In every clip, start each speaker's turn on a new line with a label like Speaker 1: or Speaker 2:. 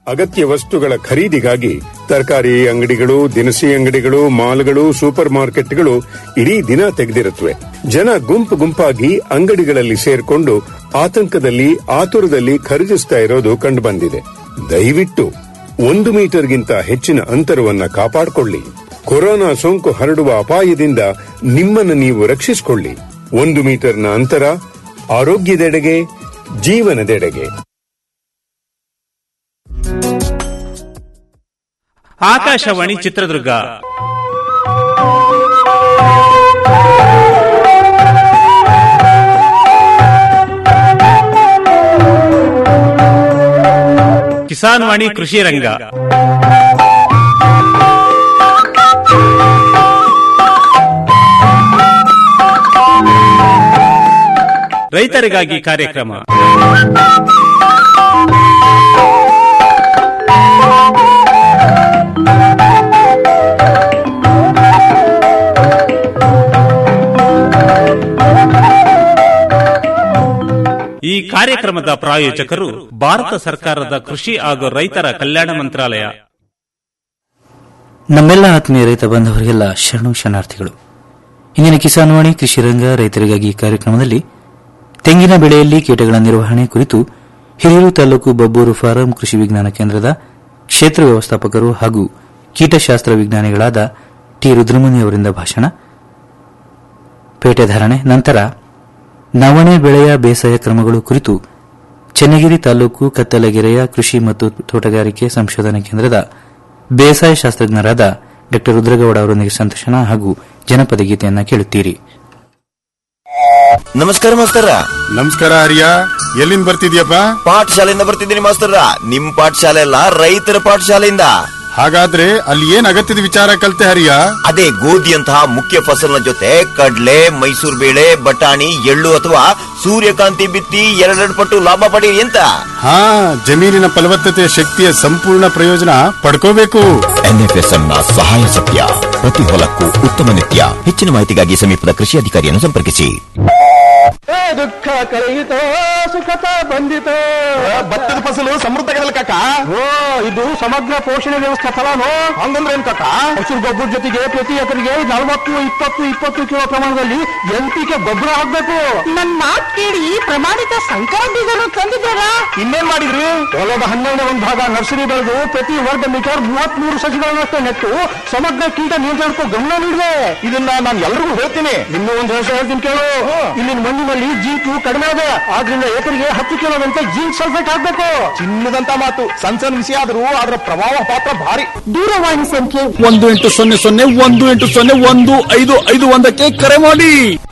Speaker 1: ಅಗತ್ಯ ವಸ್ತುಗಳ ಖರೀದಿಗಾಗಿ ತರಕಾರಿ ಅಂಗಡಿಗಳು ದಿನಸಿ ಅಂಗಡಿಗಳು ಮಾಲ್ಗಳು ಸೂಪರ್ ಮಾರ್ಕೆಟ್ಗಳು ಇಡೀ ದಿನ ತೆಗೆದಿರುತ್ತವೆ ಜನ ಗುಂಪು ಗುಂಪಾಗಿ ಅಂಗಡಿಗಳಲ್ಲಿ ಸೇರ್ಕೊಂಡು ಆತಂಕದಲ್ಲಿ ಆತುರದಲ್ಲಿ ಖರೀದಿಸ್ತಾ ಇರೋದು ಕಂಡುಬಂದಿದೆ ದಯವಿಟ್ಟು ಒಂದು ಮೀಟರ್ಗಿಂತ ಹೆಚ್ಚಿನ ಅಂತರವನ್ನ ಕಾಪಾಡಿಕೊಳ್ಳಿ ಕೊರೋನಾ ಸೋಂಕು ಹರಡುವ ಅಪಾಯದಿಂದ ನಿಮ್ಮನ್ನು ನೀವು ರಕ್ಷಿಸಿಕೊಳ್ಳಿ ಒಂದು ಮೀಟರ್ನ ಅಂತರ ಆರೋಗ್ಯದೆಡೆಗೆ ಜೀವನದೆಡೆಗೆ
Speaker 2: ಆಕಾಶವಾಣಿ ಚಿತ್ರದುರ್ಗ ಕಿಸಾನ್ ವಾಣಿ ಕೃಷಿ ರಂಗ ರೈತರಿಗಾಗಿ ಕಾರ್ಯಕ್ರಮ ಈ ಕಾರ್ಯಕ್ರಮದ ಪ್ರಾಯೋಜಕರು ಭಾರತ ಸರ್ಕಾರದ ಕೃಷಿ ಹಾಗೂ ರೈತರ ಕಲ್ಯಾಣ ಮಂತ್ರಾಲಯ
Speaker 3: ನಮ್ಮೆಲ್ಲ ಆತ್ಮೀಯ ರೈತ ಬಾಂಧವರಿಗೆಲ್ಲ ಶರಣು ಶರಣಾರ್ಥಿಗಳು ಇಂದಿನ ಕಿಸಾನ್ವಾಣಿ ಕೃಷಿ ರಂಗ ರೈತರಿಗಾಗಿ ಕಾರ್ಯಕ್ರಮದಲ್ಲಿ ತೆಂಗಿನ ಬೆಳೆಯಲ್ಲಿ ಕೀಟಗಳ ನಿರ್ವಹಣೆ ಕುರಿತು ಹಿರಿಯೂರು ತಾಲೂಕು ಬಬ್ಬೂರು ಫಾರಂ ಕೃಷಿ ವಿಜ್ಞಾನ ಕೇಂದ್ರದ ಕ್ಷೇತ್ರ ವ್ಯವಸ್ಥಾಪಕರು ಹಾಗೂ ಕೀಟಶಾಸ್ತ್ರ ವಿಜ್ಞಾನಿಗಳಾದ ಟಿ ರುದ್ರಮುನಿ ಅವರಿಂದ ಭಾಷಣ ಪೇಟೆಧಾರಣೆ ನಂತರ ನವಣೆ ಬೆಳೆಯ ಬೇಸಾಯ ಕ್ರಮಗಳು ಕುರಿತು ಚನ್ನಗಿರಿ ತಾಲೂಕು ಕತ್ತಲಗೆರೆಯ ಕೃಷಿ ಮತ್ತು ತೋಟಗಾರಿಕೆ ಸಂಶೋಧನಾ ಕೇಂದ್ರದ ಬೇಸಾಯ ಶಾಸ್ತ್ರಜ್ಞರಾದ ಡಾ ರುದ್ರಗೌಡ ಅವರೊಂದಿಗೆ ಸಂದರ್ಶನ ಹಾಗೂ ಜನಪದ ಗೀತೆಯನ್ನ ಕೇಳುತ್ತೀರಿ
Speaker 4: ನಮಸ್ಕಾರ ಮಾಸ್ತರ
Speaker 5: ನಮಸ್ಕಾರ ಹರಿಯ ಎಲ್ಲಿಂದ ಬರ್ತಿದ್ಯಪ್ಪ
Speaker 4: ಪಾಠಶಾಲೆಯಿಂದ ಬರ್ತಿದ್ದೀನಿ ಮಾಸ್ತರ ನಿಮ್ ಪಾಠಶಾಲೆ ಅಲ್ಲ ರೈತರ ಪಾಠಶಾಲೆಯಿಂದ
Speaker 5: ಹಾಗಾದ್ರೆ ಅಲ್ಲಿ ಏನ್ ಅಗತ್ಯದ ವಿಚಾರ ಕಲ್ತೆ ಹರಿಯ
Speaker 4: ಅದೇ ಗೋಧಿಯಂತಹ ಮುಖ್ಯ ಫಸಲಿನ ಜೊತೆ ಕಡ್ಲೆ ಮೈಸೂರು ಬೇಳೆ ಬಟಾಣಿ ಎಳ್ಳು ಅಥವಾ ಸೂರ್ಯಕಾಂತಿ ಬಿತ್ತಿ ಎರಡೆರಡು ಪಟ್ಟು ಲಾಭ ಪಡೆಯಿರಿ ಅಂತ
Speaker 5: ಹಾ ಜಮೀನಿನ ಫಲವತ್ತತೆಯ ಶಕ್ತಿಯ ಸಂಪೂರ್ಣ ಪ್ರಯೋಜನ ಪಡ್ಕೋಬೇಕು
Speaker 4: ಎನ್ಎಫ್ಎಸ್ಎಂ ನ ಸಹಾಯ ಸತ್ಯ ಪ್ರತಿ ಹೊಲಕ್ಕೂ ಉತ್ತಮ ನಿತ್ಯ ಹೆಚ್ಚಿನ ಮಾಹಿತಿಗಾಗಿ ಸಮೀಪದ ಕೃಷಿ ಅಧಿಕಾರಿಯನ್ನು ಸಂಪರ್ಕಿಸಿ
Speaker 6: ದುಃಖ ಕಳೆಯಿತೋ ಸುಖತ ಬಂದಿತೋ
Speaker 5: ಭತ್ತದ ಫಸಲು ಸಮೃದ್ಧ ಕಾಕ
Speaker 6: ಓ ಇದು ಸಮಗ್ರ ಪೋಷಣೆ ವ್ಯವಸ್ಥೆ ಫಲಾನು ಹಂಗಂದ್ರೆ ಏನ್ ಕಾಕ ಹಸಿರು ಗೊಬ್ಬರ ಜೊತೆಗೆ ಪ್ರತಿ ಎಕರೆಗೆ ನಲವತ್ತು ಇಪ್ಪತ್ತು ಇಪ್ಪತ್ತು ಕಿಲೋ ಪ್ರಮಾಣದಲ್ಲಿ ಎನ್ಪಿಕೆ ಗೊಬ್ಬರ ಹಾಕ್ಬೇಕು
Speaker 7: ನನ್ ಮಾತ್ ಕೇಳಿ ಪ್ರಮಾಣಿತ ಸಂಕರ ಬೀಜನು ತಂದಿದ್ದಾರಾ
Speaker 6: ಇನ್ನೇನ್ ಮಾಡಿದ್ರಿ ಹೊಲದ ಹನ್ನೆರಡನೇ ಒಂದು ಭಾಗ ನರ್ಸರಿ ಬೆಳೆದು ಪ್ರತಿ ವರ್ಗ ಮೀಟರ್ ಮೂವತ್ತ್ ಮೂರು ಸಸಿಗಳನ್ನಷ್ಟೇ ನೆಟ್ಟು ಸಮಗ್ರ ಕೀಟ ನಿಯಂತ್ರಣಕ್ಕೂ ಗಮನ ನೀಡಿದೆ ಇದನ್ನ ನಾನು ಎಲ್ರಿಗೂ ಹೇಳ್ತೀನಿ ಇನ್ನೂ ಒಂದು ವಿಷಯ ಹೇಳ್ತೀನಿ ಕೇಳು ಇಲ್ಲಿನ ಮಣ್ಣಿನಲ್ಲಿ ಜಿಂಕು ಕಡಿಮೆ ಇದೆ ಆದ್ರಿಂದ ಎಕರೆಗೆ ಹತ್ತು ಕಿಲೋದಂತೆ ಜಿಂಕ್ ಸಲ್ಫೇಟ್ ಹಾಕ್ಬೇಕು ಚಿನ್ನದಂತ ಮಾತು ಸಣ್ಣ ಸಣ್ಣ ವಿಷಯ ಆದ್ರೂ ಅದರ ಪ್ರಭಾವ ಪಾತ್ರ ಭಾರಿ
Speaker 7: ದೂರವಾಣಿ ಸಂಖ್ಯೆ
Speaker 8: ಒಂದು ಎಂಟು ಸೊನ್ನೆ ಸೊನ್ನೆ ಒಂದು ಎಂಟು ಸೊನ್ನೆ ಒಂದು ಐದು ಐದು ಒಂದಕ್ಕೆ ಕರೆ ಮಾಡಿ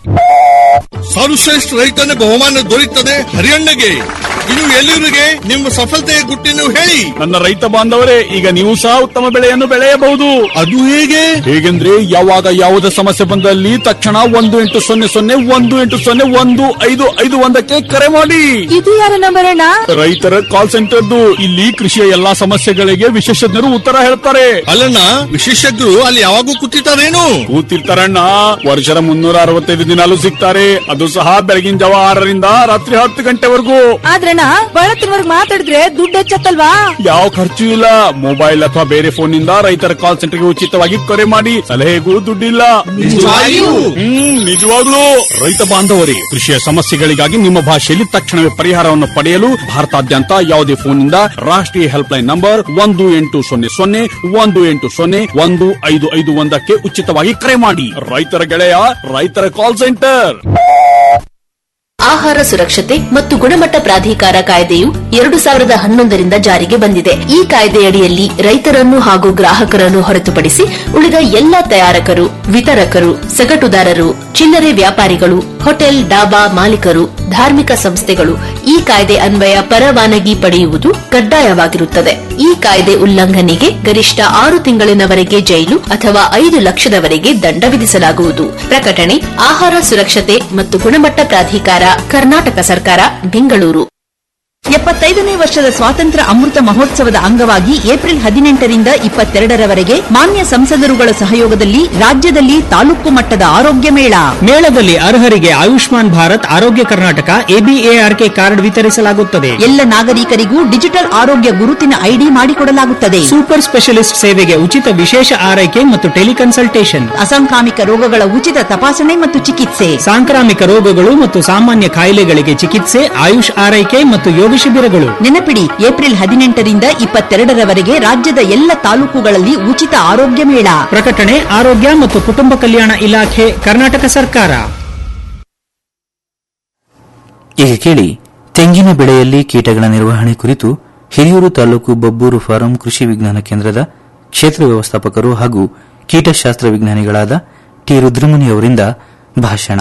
Speaker 9: ಸರ್ವಶ್ರೇಷ್ಠ ರೈತನ ಬಹುಮಾನ ದೊರೆಯುತ್ತದೆ ಹರಿಯಣ್ಣಗೆ ಇನ್ನು ಎಲ್ಲರಿಗೆ ನಿಮ್ಮ ಸಫಲತೆಯ ಗುಟ್ಟಿನ ಹೇಳಿ
Speaker 8: ನನ್ನ ರೈತ ಬಾಂಧವರೇ ಈಗ ನೀವು ಸಹ ಉತ್ತಮ ಬೆಳೆಯನ್ನು ಬೆಳೆಯಬಹುದು
Speaker 9: ಅದು ಹೇಗೆ
Speaker 8: ಹೇಗೆಂದ್ರೆ ಯಾವಾಗ ಯಾವುದೇ ಸಮಸ್ಯೆ ಬಂದಲ್ಲಿ ತಕ್ಷಣ ಒಂದು ಎಂಟು ಸೊನ್ನೆ ಸೊನ್ನೆ ಒಂದು ಎಂಟು ಸೊನ್ನೆ ಒಂದು ಐದು ಐದು ಒಂದಕ್ಕೆ ಕರೆ ಮಾಡಿ
Speaker 7: ಇದು ಯಾರ ನಂಬರ್ ಅಣ್ಣ
Speaker 8: ರೈತರ ಕಾಲ್ ಸೆಂಟರ್ದು ಇಲ್ಲಿ ಕೃಷಿಯ ಎಲ್ಲಾ ಸಮಸ್ಯೆಗಳಿಗೆ ವಿಶೇಷಜ್ಞರು ಉತ್ತರ ಹೇಳ್ತಾರೆ
Speaker 9: ಅಲ್ಲಣ್ಣ ವಿಶೇಷಜ್ಞರು ಅಲ್ಲಿ ಯಾವಾಗೂ ಕೂತಿರ್ತಾರೇನು
Speaker 8: ಕೂತಿರ್ತಾರಣ್ಣ ವರ್ಷದ ಮುನ್ನೂರ ಅರವತ್ತೈದು ದಿನಾಲು ಸಿಗ್ತಾರೆ ಅದು ಸಹ ಬೆಳಗಿನ ಜಾವ ಆರರಿಂದ ರಾತ್ರಿ ಹತ್ತು ಗಂಟೆವರೆಗೂ
Speaker 7: ಆದ್ರಣ್ಣ ಬಳತ್ತಿನವರ್ಗ್ ಮಾತಾಡಿದ್ರೆ ದುಡ್ಡು ಹೆಚ್ಚತ್ತಲ್ವಾ
Speaker 8: ಯಾವ ಖರ್ಚು ಇಲ್ಲ ಮೊಬೈಲ್ ಅಥವಾ ಬೇರೆ ಫೋನ್ ನಿಂದ ರೈತರ ಕಾಲ್ ಸೆಂಟರ್ಗೆ ಉಚಿತವಾಗಿ ಕರೆ ಮಾಡಿ ಸಲಹೆಗೂ ದುಡ್ಡಿಲ್ಲ
Speaker 9: ನಿಜವಾಗಿಯೂ?
Speaker 8: ಹ್ಮ್ ನಿಜವಾಗ್ಲೂ ರೈತ ಬಾಂಧವರೇ ಕೃಷಿಯ ಸಮಸ್ಯೆಗಳಿಗಾಗಿ ನಿಮ್ಮ ಭಾಷೆಯಲ್ಲಿ ತಕ್ಷಣವೇ ಪರಿಹಾರವನ್ನು ಪಡೆಯಲು ಭಾರತಾದ್ಯಂತ ಯಾವುದೇ ಫೋನ್ ನಿಂದ ರಾಷ್ಟ್ರೀಯ ಹೆಲ್ಪ್ ಲೈನ್ ನಂಬರ್ ಒಂದು ಎಂಟು ಸೊನ್ನೆ ಸೊನ್ನೆ ಒಂದು ಎಂಟು ಸೊನ್ನೆ ಒಂದು ಐದು ಐದು ಒಂದಕ್ಕೆ ಉಚಿತವಾಗಿ ಕರೆ ಮಾಡಿ ರೈತರ ಗೆಳೆಯ ರೈತರ ಕಾಲ್ ಸೆಂಟರ್
Speaker 10: ಆಹಾರ ಸುರಕ್ಷತೆ ಮತ್ತು ಗುಣಮಟ್ಟ ಪ್ರಾಧಿಕಾರ ಕಾಯ್ದೆಯು ಎರಡು ಸಾವಿರದ ಹನ್ನೊಂದರಿಂದ ಜಾರಿಗೆ ಬಂದಿದೆ ಈ ಕಾಯ್ದೆಯಡಿಯಲ್ಲಿ ರೈತರನ್ನು ಹಾಗೂ ಗ್ರಾಹಕರನ್ನು ಹೊರತುಪಡಿಸಿ ಉಳಿದ ಎಲ್ಲ ತಯಾರಕರು ವಿತರಕರು ಸಗಟುದಾರರು ಚಿಲ್ಲರೆ ವ್ಯಾಪಾರಿಗಳು ಹೋಟೆಲ್ ಡಾಬಾ ಮಾಲೀಕರು ಧಾರ್ಮಿಕ ಸಂಸ್ಥೆಗಳು ಈ ಕಾಯ್ದೆ ಅನ್ವಯ ಪರವಾನಗಿ ಪಡೆಯುವುದು ಕಡ್ಡಾಯವಾಗಿರುತ್ತದೆ ಈ ಕಾಯ್ದೆ ಉಲ್ಲಂಘನೆಗೆ ಗರಿಷ್ಠ ಆರು ತಿಂಗಳಿನವರೆಗೆ ಜೈಲು ಅಥವಾ ಐದು ಲಕ್ಷದವರೆಗೆ ದಂಡ ವಿಧಿಸಲಾಗುವುದು ಪ್ರಕಟಣೆ ಆಹಾರ ಸುರಕ್ಷತೆ ಮತ್ತು ಗುಣಮಟ್ಟ ಪ್ರಾಧಿಕಾರ ಕರ್ನಾಟಕ ಸರ್ಕಾರ ಬೆಂಗಳೂರು
Speaker 11: ಎಪ್ಪತ್ತೈದನೇ ವರ್ಷದ ಸ್ವಾತಂತ್ರ್ಯ ಅಮೃತ ಮಹೋತ್ಸವದ ಅಂಗವಾಗಿ ಏಪ್ರಿಲ್ ಹದಿನೆಂಟರಿಂದ ಇಪ್ಪತ್ತೆರಡರವರೆಗೆ ಮಾನ್ಯ ಸಂಸದರುಗಳ ಸಹಯೋಗದಲ್ಲಿ ರಾಜ್ಯದಲ್ಲಿ ತಾಲೂಕು ಮಟ್ಟದ ಆರೋಗ್ಯ ಮೇಳ
Speaker 12: ಮೇಳದಲ್ಲಿ ಅರ್ಹರಿಗೆ ಆಯುಷ್ಮಾನ್ ಭಾರತ್ ಆರೋಗ್ಯ ಕರ್ನಾಟಕ ಎಬಿಎಆರ್ಕೆ ಕಾರ್ಡ್ ವಿತರಿಸಲಾಗುತ್ತದೆ
Speaker 11: ಎಲ್ಲ ನಾಗರಿಕರಿಗೂ ಡಿಜಿಟಲ್ ಆರೋಗ್ಯ ಗುರುತಿನ ಐಡಿ ಮಾಡಿಕೊಡಲಾಗುತ್ತದೆ
Speaker 12: ಸೂಪರ್ ಸ್ಪೆಷಲಿಸ್ಟ್ ಸೇವೆಗೆ ಉಚಿತ ವಿಶೇಷ ಆರೈಕೆ ಮತ್ತು ಟೆಲಿಕನ್ಸಲ್ಟೇಷನ್
Speaker 11: ಅಸಾಂಕ್ರಾಮಿಕ ರೋಗಗಳ ಉಚಿತ ತಪಾಸಣೆ ಮತ್ತು ಚಿಕಿತ್ಸೆ
Speaker 12: ಸಾಂಕ್ರಾಮಿಕ ರೋಗಗಳು ಮತ್ತು ಸಾಮಾನ್ಯ ಕಾಯಿಲೆಗಳಿಗೆ ಚಿಕಿತ್ಸೆ ಆಯುಷ್ ಆರೈಕೆ ಮತ್ತು ಯೋಗ ಶಿಬಿರಗಳು
Speaker 11: ನೆನಪಿಡಿ ಏಪ್ರಿಲ್ ಹದಿನೆಂಟರಿಂದ ಇಪ್ಪತ್ತೆರಡರವರೆಗೆ ರಾಜ್ಯದ ಎಲ್ಲ ತಾಲೂಕುಗಳಲ್ಲಿ ಉಚಿತ ಆರೋಗ್ಯ ಮೇಳ
Speaker 12: ಪ್ರಕಟಣೆ ಆರೋಗ್ಯ ಮತ್ತು ಕುಟುಂಬ ಕಲ್ಯಾಣ ಇಲಾಖೆ ಕರ್ನಾಟಕ ಸರ್ಕಾರ
Speaker 3: ಈಗ ಕೇಳಿ ತೆಂಗಿನ ಬೆಳೆಯಲ್ಲಿ ಕೀಟಗಳ ನಿರ್ವಹಣೆ ಕುರಿತು ಹಿರಿಯೂರು ತಾಲೂಕು ಬಬ್ಬೂರು ಫಾರಂ ಕೃಷಿ ವಿಜ್ಞಾನ ಕೇಂದ್ರದ ಕ್ಷೇತ್ರ ವ್ಯವಸ್ಥಾಪಕರು ಹಾಗೂ ಕೀಟಶಾಸ್ತ್ರ ವಿಜ್ಞಾನಿಗಳಾದ ಟಿ ರುದ್ರಮುನಿ ಅವರಿಂದ ಭಾಷಣ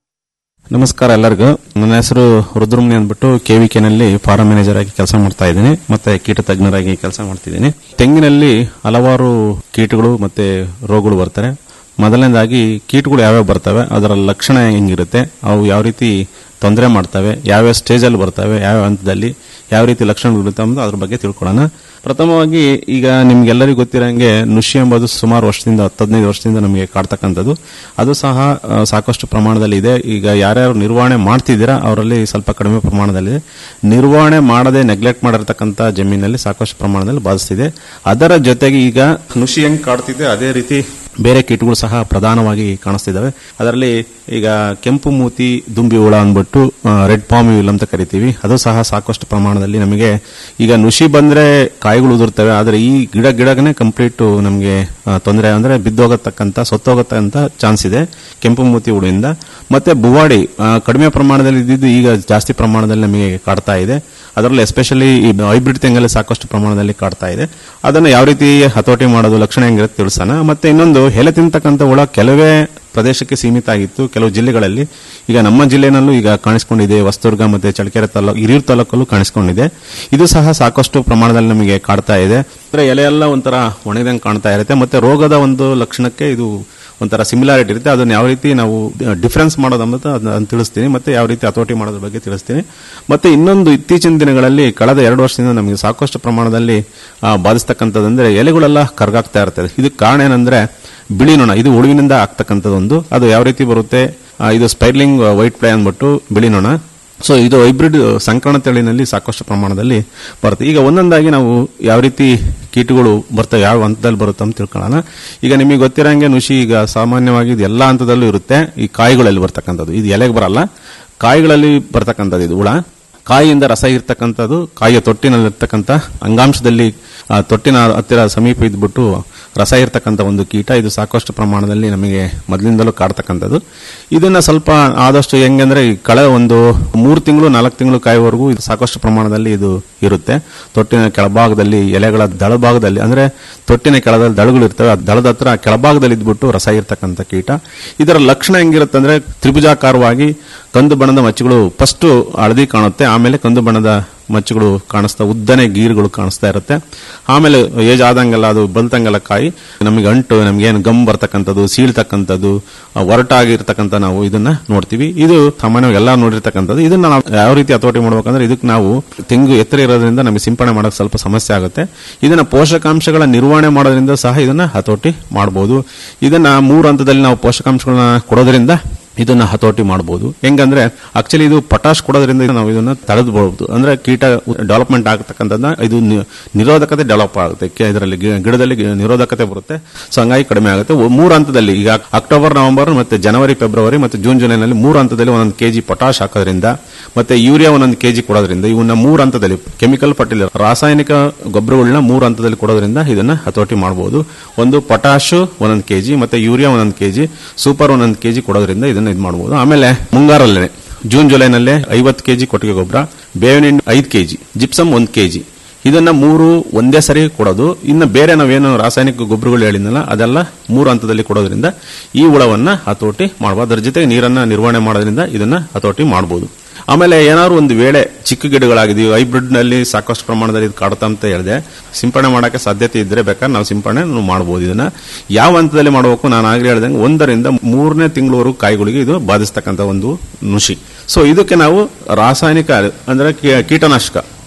Speaker 13: ನಮಸ್ಕಾರ ಎಲ್ಲರಿಗೂ ನನ್ನ ಹೆಸರು ರುದ್ರಮುನಿ ಅಂದ್ಬಿಟ್ಟು ಕೆವಿಕೆನಲ್ಲಿ ಫಾರಂ ಮ್ಯಾನೇಜರ್ ಆಗಿ ಕೆಲಸ ಮಾಡ್ತಾ ಇದ್ದೀನಿ ಮತ್ತೆ ಕೀಟ ತಜ್ಞರಾಗಿ ಕೆಲಸ ಮಾಡ್ತಿದ್ದೀನಿ ತೆಂಗಿನಲ್ಲಿ ಹಲವಾರು ಕೀಟಗಳು ಮತ್ತೆ ರೋಗಗಳು ಬರ್ತಾರೆ ಮೊದಲನೇದಾಗಿ ಕೀಟಗಳು ಯಾವ್ಯಾವ ಬರ್ತವೆ ಅದರ ಲಕ್ಷಣ ಹೆಂಗಿರುತ್ತೆ ಅವು ಯಾವ ರೀತಿ ತೊಂದರೆ ಮಾಡ್ತವೆ ಯಾವ್ಯಾವ ಸ್ಟೇಜಲ್ಲಿ ಬರ್ತವೆ ಯಾವ ಹಂತದಲ್ಲಿ ಯಾವ ರೀತಿ ಲಕ್ಷಣಗಳಿರುತ್ತೆ ಅನ್ನೋದು ಅದ್ರ ಬಗ್ಗೆ ತಿಳ್ಕೊಳ್ಳೋಣ ಪ್ರಥಮವಾಗಿ ಈಗ ನಿಮ್ಗೆಲ್ಲರಿಗೂ ಗೊತ್ತಿರಂಗೆ ನುಷಿ ಎಂಬುದು ಸುಮಾರು ವರ್ಷದಿಂದ ಹತ್ತು ಹದಿನೈದು ವರ್ಷದಿಂದ ನಮಗೆ ಕಾಡ್ತಕ್ಕಂಥದ್ದು ಅದು ಸಹ ಆ, ಸಾಕಷ್ಟು ಪ್ರಮಾಣದಲ್ಲಿ ಇದೆ ಈಗ ಯಾರ್ಯಾರು ನಿರ್ವಹಣೆ ಮಾಡ್ತಿದ್ದೀರಾ ಅವರಲ್ಲಿ ಸ್ವಲ್ಪ ಕಡಿಮೆ ಪ್ರಮಾಣದಲ್ಲಿದೆ ನಿರ್ವಹಣೆ ಮಾಡದೆ ನೆಗ್ಲೆಕ್ಟ್ ಮಾಡಿರ್ತಕ್ಕಂಥ ಜಮೀನಲ್ಲಿ ಸಾಕಷ್ಟು ಪ್ರಮಾಣದಲ್ಲಿ ಬಾಧಿಸ್ತಿದೆ ಅದರ ಜೊತೆಗೆ ಈಗ ನುಷಿ ಹೆಂಗ್ ಕಾಡ್ತಿದೆ ಅದೇ ರೀತಿ ಬೇರೆ ಕೀಟಗಳು ಸಹ ಪ್ರಧಾನವಾಗಿ ಕಾಣಿಸ್ತಿದ್ದಾವೆ ಅದರಲ್ಲಿ ಈಗ ಕೆಂಪು ಮೂತಿ ದುಂಬಿ ಹುಳ ಅಂದ್ಬಿಟ್ಟು ರೆಡ್ ಪಾಮ್ ವಿಲ್ ಅಂತ ಕರಿತೀವಿ ಅದು ಸಹ ಸಾಕಷ್ಟು ಪ್ರಮಾಣದಲ್ಲಿ ನಮಗೆ ಈಗ ನುಷಿ ಬಂದ್ರೆ ಕಾಯಿಗಳು ಉದುರ್ತವೆ ಆದರೆ ಈ ಗಿಡ ಗಿಡಗನೆ ಕಂಪ್ಲೀಟ್ ನಮಗೆ ತೊಂದರೆ ಅಂದ್ರೆ ಬಿದ್ದೋಗತಕ್ಕಂತ ಸತ್ತೋಗತಕ್ಕಂತ ಚಾನ್ಸ್ ಇದೆ ಕೆಂಪು ಮೂತಿ ಹುಳುವಿಂದ ಮತ್ತೆ ಬುವಾಡಿ ಆ, ಕಡಿಮೆ ಪ್ರಮಾಣದಲ್ಲಿ ಇದ್ದಿದ್ದು ಈಗ ಜಾಸ್ತಿ ಪ್ರಮಾಣದಲ್ಲಿ ನಮಗೆ ಕಾಡ್ತಾ ಇದೆ ಅದರಲ್ಲಿ ಎಸ್ಪೆಷಲಿ ಈ ಹೈಬ್ರಿಡ್ ತೆಂಗಲ್ಲಿ ಸಾಕಷ್ಟು ಪ್ರಮಾಣದಲ್ಲಿ ಕಾಡ್ತಾ ಇದೆ ಅದನ್ನು ಯಾವ ರೀತಿ ಹತೋಟಿ ಮಾಡೋದು ಲಕ್ಷಣ ಹೆಂಗಿರುತ್ತೆ ತಿಳಿಸೋಣ ಮತ್ತೆ ಇನ್ನೊಂದು ಎಲೆ ತಿಂತಕ್ಕಂಥ ಹುಳ ಕೆಲವೇ ಪ್ರದೇಶಕ್ಕೆ ಸೀಮಿತ ಆಗಿತ್ತು ಕೆಲವು ಜಿಲ್ಲೆಗಳಲ್ಲಿ ಈಗ ನಮ್ಮ ಜಿಲ್ಲೆನಲ್ಲೂ ಈಗ ಕಾಣಿಸ್ಕೊಂಡಿದೆ ಹೊಸದುರ್ಗ ಮತ್ತೆ ಚಳ್ಳಕೆರೆ ತಾಲೂಕು ಹಿರಿಯೂರು ತಾಲೂಕಲ್ಲೂ ಕಾಣಿಸ್ಕೊಂಡಿದೆ ಇದು ಸಹ ಸಾಕಷ್ಟು ಪ್ರಮಾಣದಲ್ಲಿ ನಮಗೆ ಕಾಡ್ತಾ ಇದೆ ಅಂದ್ರೆ ಎಲೆ ಎಲ್ಲ ಒಂಥರ ಒಣಗಿದಂಗೆ ಕಾಣ್ತಾ ಇರುತ್ತೆ ಮತ್ತೆ ರೋಗದ ಒಂದು ಲಕ್ಷಣಕ್ಕೆ ಇದು ಒಂಥರ ಸಿಮಿಲಾರಿಟಿ ಇರುತ್ತೆ ಅದನ್ನ ಯಾವ ರೀತಿ ನಾವು ಡಿಫರೆನ್ಸ್ ಮಾಡೋದು ಅನ್ನೋದು ಅದನ್ನ ತಿಳಿಸ್ತೀನಿ ಮತ್ತೆ ಯಾವ ರೀತಿ ಹತೋಟಿ ಮಾಡೋದ್ರ ಬಗ್ಗೆ ತಿಳಿಸ್ತೀನಿ ಮತ್ತೆ ಇನ್ನೊಂದು ಇತ್ತೀಚಿನ ದಿನಗಳಲ್ಲಿ ಕಳೆದ ಎರಡು ವರ್ಷದಿಂದ ನಮಗೆ ಸಾಕಷ್ಟು ಪ್ರಮಾಣದಲ್ಲಿ ಆ, ಬಾಧಿಸ್ತಕ್ಕಂಥದ್ದಂದ್ರೆ ಎಲೆಗಳೆಲ್ಲ ಕರ್ಗಾಗ್ತಾ ಇರ್ತದೆ ಇದಕ್ಕೆ ಕಾರಣ ಏನಂದ್ರೆ ಬಿಳಿ ನೊಣ ಇದು ಹುಳುವಿನಿಂದ ಆಗ್ತಕ್ಕಂಥದ್ದೊಂದು ಅದು ಯಾವ ರೀತಿ ಬರುತ್ತೆ ಆ, ಇದು ಸ್ಪೈರ್ಲಿಂಗ್ ವೈಟ್ ಫ್ಲೈ ಅಂದ್ಬಿಟ್ಟು ಬಿಳಿ ನೊಣ ಸೊ ಇದು ಹೈಬ್ರಿಡ್ ಸಂಕರಣ ತಳಿನಲ್ಲಿ ಸಾಕಷ್ಟು ಪ್ರಮಾಣದಲ್ಲಿ ಬರುತ್ತೆ ಈಗ ಒಂದೊಂದಾಗಿ ನಾವು ಯಾವ ರೀತಿ ಕೀಟಗಳು ಬರ್ತವೆ ಯಾವ ಹಂತದಲ್ಲಿ ಬರುತ್ತೆ ಅಂತ ತಿಳ್ಕೊಳ್ಳೋಣ ಈಗ ನಿಮಗೆ ಗೊತ್ತಿರಂಗೆ ನುಷಿ ಈಗ ಸಾಮಾನ್ಯವಾಗಿ ಇದು ಎಲ್ಲ ಹಂತದಲ್ಲೂ ಇರುತ್ತೆ ಈ ಕಾಯಿಗಳಲ್ಲಿ ಬರ್ತಕ್ಕಂಥದ್ದು ಇದು ಎಲೆಗೆ ಬರಲ್ಲ ಕಾಯಿಗಳಲ್ಲಿ ಬರ್ತಕ್ಕಂಥದ್ದು ಇದು ಹುಳ ಕಾಯಿಯಿಂದ ರಸ ಇರ್ತಕ್ಕಂಥದ್ದು ಕಾಯಿಯ ತೊಟ್ಟಿನಲ್ಲಿರ್ತಕ್ಕಂಥ ಅಂಗಾಂಶದಲ್ಲಿ ಆ, ತೊಟ್ಟಿನ ಹತ್ತಿರ ಸಮೀಪ ಇದ್ಬಿಟ್ಟು ರಸ ಇರ್ತಕ್ಕಂಥ ಒಂದು ಕೀಟ ಇದು ಸಾಕಷ್ಟು ಪ್ರಮಾಣದಲ್ಲಿ ನಮಗೆ ಮೊದಲಿಂದಲೂ ಕಾಡ್ತಕ್ಕಂಥದ್ದು ಇದನ್ನ ಸ್ವಲ್ಪ ಆದಷ್ಟು ಹೆಂಗಂದ್ರೆ ಈ ಕಳೆ ಒಂದು ಮೂರು ತಿಂಗಳು ನಾಲ್ಕು ತಿಂಗಳು ಕಾಯುವವರೆಗೂ ಇದು ಸಾಕಷ್ಟು ಪ್ರಮಾಣದಲ್ಲಿ ಇದು ಇರುತ್ತೆ ತೊಟ್ಟಿನ ಕೆಳಭಾಗದಲ್ಲಿ ಎಲೆಗಳ ದಳಭಾಗದಲ್ಲಿ ಅಂದ್ರೆ ತೊಟ್ಟಿನ ಕೆಳದಲ್ಲಿ ದಳಗಳು ಇರ್ತವೆ ಆ ದಳದ ಹತ್ರ ಕೆಳಭಾಗದಲ್ಲಿ ಇದ್ಬಿಟ್ಟು ರಸ ಇರ್ತಕ್ಕಂಥ ಕೀಟ ಇದರ ಲಕ್ಷಣ ಹೆಂಗಿರುತ್ತೆ ಅಂದ್ರೆ ತ್ರಿಭುಜಾಕಾರವಾಗಿ ಕಂದು ಬಣ್ಣದ ಮಚ್ಚುಗಳು ಫಸ್ಟ್ ಹಳದಿ ಕಾಣುತ್ತೆ ಆಮೇಲೆ ಕಂದು ಬಣ್ಣದ ಮಚ್ಚುಗಳು ಕಾಣಿಸ್ತಾ ಉದ್ದನೆ ಗೀರುಗಳು ಕಾಣಿಸ್ತಾ ಇರುತ್ತೆ ಆಮೇಲೆ ಏಜ್ ಆದಂಗೆಲ್ಲ ಅದು ಬಲ್ತಂಗೆಲ್ಲ ಕಾಯಿ ನಮಗೆ ಅಂಟು ನಮ್ಗೆ ಏನು ಗಮ್ ಬರ್ತಕ್ಕಂಥದ್ದು ಸೀಳ್ತಕ್ಕಂಥದ್ದು ಆ, ಒರಟಾಗಿರ್ತಕ್ಕಂಥ ನಾವು ಇದನ್ನ ನೋಡ್ತೀವಿ ಇದು ಸಾಮಾನ್ಯವಾಗಿ ಎಲ್ಲ ನೋಡಿರ್ತಕ್ಕಂಥದ್ದು ಇದನ್ನ ನಾವು ಯಾವ ರೀತಿ ಹತೋಟಿ ಮಾಡ್ಬೇಕಂದ್ರೆ ಇದಕ್ಕೆ ನಾವು ತೆಂಗು ಎತ್ತರ ಇರೋದ್ರಿಂದ ನಮಗೆ ಸಿಂಪಡಣೆ ಮಾಡೋಕೆ ಸ್ವಲ್ಪ ಸಮಸ್ಯೆ ಆಗುತ್ತೆ ಇದನ್ನ ಪೋಷಕಾಂಶಗಳ ನಿರ್ವಹಣೆ ಮಾಡೋದ್ರಿಂದ ಸಹ ಇದನ್ನ ಹತೋಟಿ ಮಾಡಬಹುದು ಇದನ್ನ ಮೂರು ಹಂತದಲ್ಲಿ ನಾವು ಪೋಷಕಾಂಶಗಳನ್ನ ಕೊಡೋದ್ರಿಂದ ಇದನ್ನ ಹತೋಟಿ ಮಾಡಬಹುದು ಹೆಂಗಂದ್ರೆ ಆಕ್ಚುಲಿ ಇದು ಪಟಾಶ್ ಕೊಡೋದ್ರಿಂದ ನಾವು ಇದನ್ನ ತಡೆದಬಹುದು ಅಂದ್ರೆ ಕೀಟ ಡೆವಲಪ್ಮೆಂಟ್ ಆಗತಕ್ಕಂಥದ್ದನ್ನ ಇದು ನಿ- ನಿರೋಧಕತೆ ಡೆವಲಪ್ ಆಗುತ್ತೆ ಕೆ- ಇದರಲ್ಲಿ ಗಿ- ಗಿಡದಲ್ಲಿ ಗಿ- ನಿರೋಧಕತೆ ಬರುತ್ತೆ ಸೊ ಹಂಗಾಗಿ ಕಡಿಮೆ ಆಗುತ್ತೆ ಒ- ಮೂರು ಹಂತದಲ್ಲಿ ಈಗ ಅಕ್ಟೋಬರ್ ನವೆಂಬರ್ ಮತ್ತೆ ಜನವರಿ ಫೆಬ್ರವರಿ ಮತ್ತೆ ಜೂನ್ ಜುಲೈನಲ್ಲಿ ಮೂರು ಹಂತದಲ್ಲಿ ಒಂದೊಂದು ಕೆಜಿ ಪೊಟಾಶ್ ಹಾಕೋದ್ರಿಂದ ಮತ್ತೆ ಯೂರಿಯಾ ಒಂದೊಂದು ಕೆಜಿ ಕೊಡೋದ್ರಿಂದ ಇವನ್ನ ಮೂರು ಹಂತದಲ್ಲಿ ಕೆಮಿಕಲ್ ಫರ್ಟಿಲೈಸರ್ ರಾಸಾಯನಿಕ ಗೊಬ್ಬರಗಳನ್ನ ಮೂರು ಹಂತದಲ್ಲಿ ಕೊಡೋದ್ರಿಂದ ಇದನ್ನ ಹತೋಟಿ ಮಾಡಬಹುದು ಒಂದು ಪೊಟಾಶ್ ಒಂದೊಂದು ಕೆಜಿ ಮತ್ತೆ ಯೂರಿಯಾ ಒಂದೊಂದು ಕೆಜಿ ಸೂಪರ್ ಒಂದೊಂದು ಕೆಜಿ ಕೊಡೋದ್ರಿಂದ ಇದನ್ನ ಇದು ಮಾಡಬಹುದು ಆಮೇಲೆ ಮುಂಗಾರಲ್ಲೇ ಜೂನ್ ಜುಲೈನಲ್ಲೇ ಐವತ್ತು ಕೆಜಿ ಕೊಟ್ಟಿಗೆ ಗೊಬ್ಬರ ಬೇವಿನ ಹಿಂಡಿ ಐದು ಕೆಜಿ ಜಿಪ್ಸಮ್ ಒಂದು ಕೆಜಿ ಇದನ್ನ ಮೂರು ಒಂದೇ ಸರಿ ಕೊಡೋದು ಇನ್ನು ಬೇರೆ ನಾವೇನು ರಾಸಾಯನಿಕ ಗೊಬ್ಬರಗಳು ಹೇಳಿದ್ನಲ್ಲ ಅದೆಲ್ಲ ಮೂರು ಹಂತದಲ್ಲಿ ಕೊಡೋದ್ರಿಂದ ಈ ಹುಳವನ್ನ ಹತೋಟಿ ಮಾಡಬಹುದು ಅದರ ಜೊತೆಗೆ ನೀರನ್ನ ನಿರ್ವಹಣೆ ಮಾಡೋದ್ರಿಂದ ಇದನ್ನ ಹತೋಟಿ ಮಾಡಬಹುದು ಆಮೇಲೆ ಏನಾದ್ರು ಒಂದು ವೇಳೆ ಚಿಕ್ಕ ಗಿಡಗಳಾಗಿದೆಯೋ ಹೈಬ್ರಿಡ್ ನಲ್ಲಿ ಸಾಕಷ್ಟು ಪ್ರಮಾಣದಲ್ಲಿ ಇದು ಕಾಡುತ್ತಾ ಅಂತ ಹೇಳಿದೆ ಸಿಂಪಡಣೆ ಮಾಡಕ್ಕೆ ಸಾಧ್ಯತೆ ಇದ್ರೆ ಬೇಕಾದ್ರೆ ನಾವು ಸಿಂಪಡಣೆ ನಾವು ಮಾಡಬಹುದು ಇದನ್ನ ಯಾವ ಹಂತದಲ್ಲಿ ಮಾಡಬೇಕು ನಾನು ಆಗಲೇ ಹೇಳ್ದಂಗೆ ಒಂದರಿಂದ ಮೂರನೇ ತಿಂಗಳವರೆಗೂ ಕಾಯಿಗಳಿಗೆ ಇದು ಬಾಧಿಸ್ತಕ್ಕಂಥ ಒಂದು ನುಷಿ ಸೊ ಇದಕ್ಕೆ ನಾವು ರಾಸಾಯನಿಕ ಅಂದ್ರೆ ಕೀ- ಕೀಟನಾಶಕ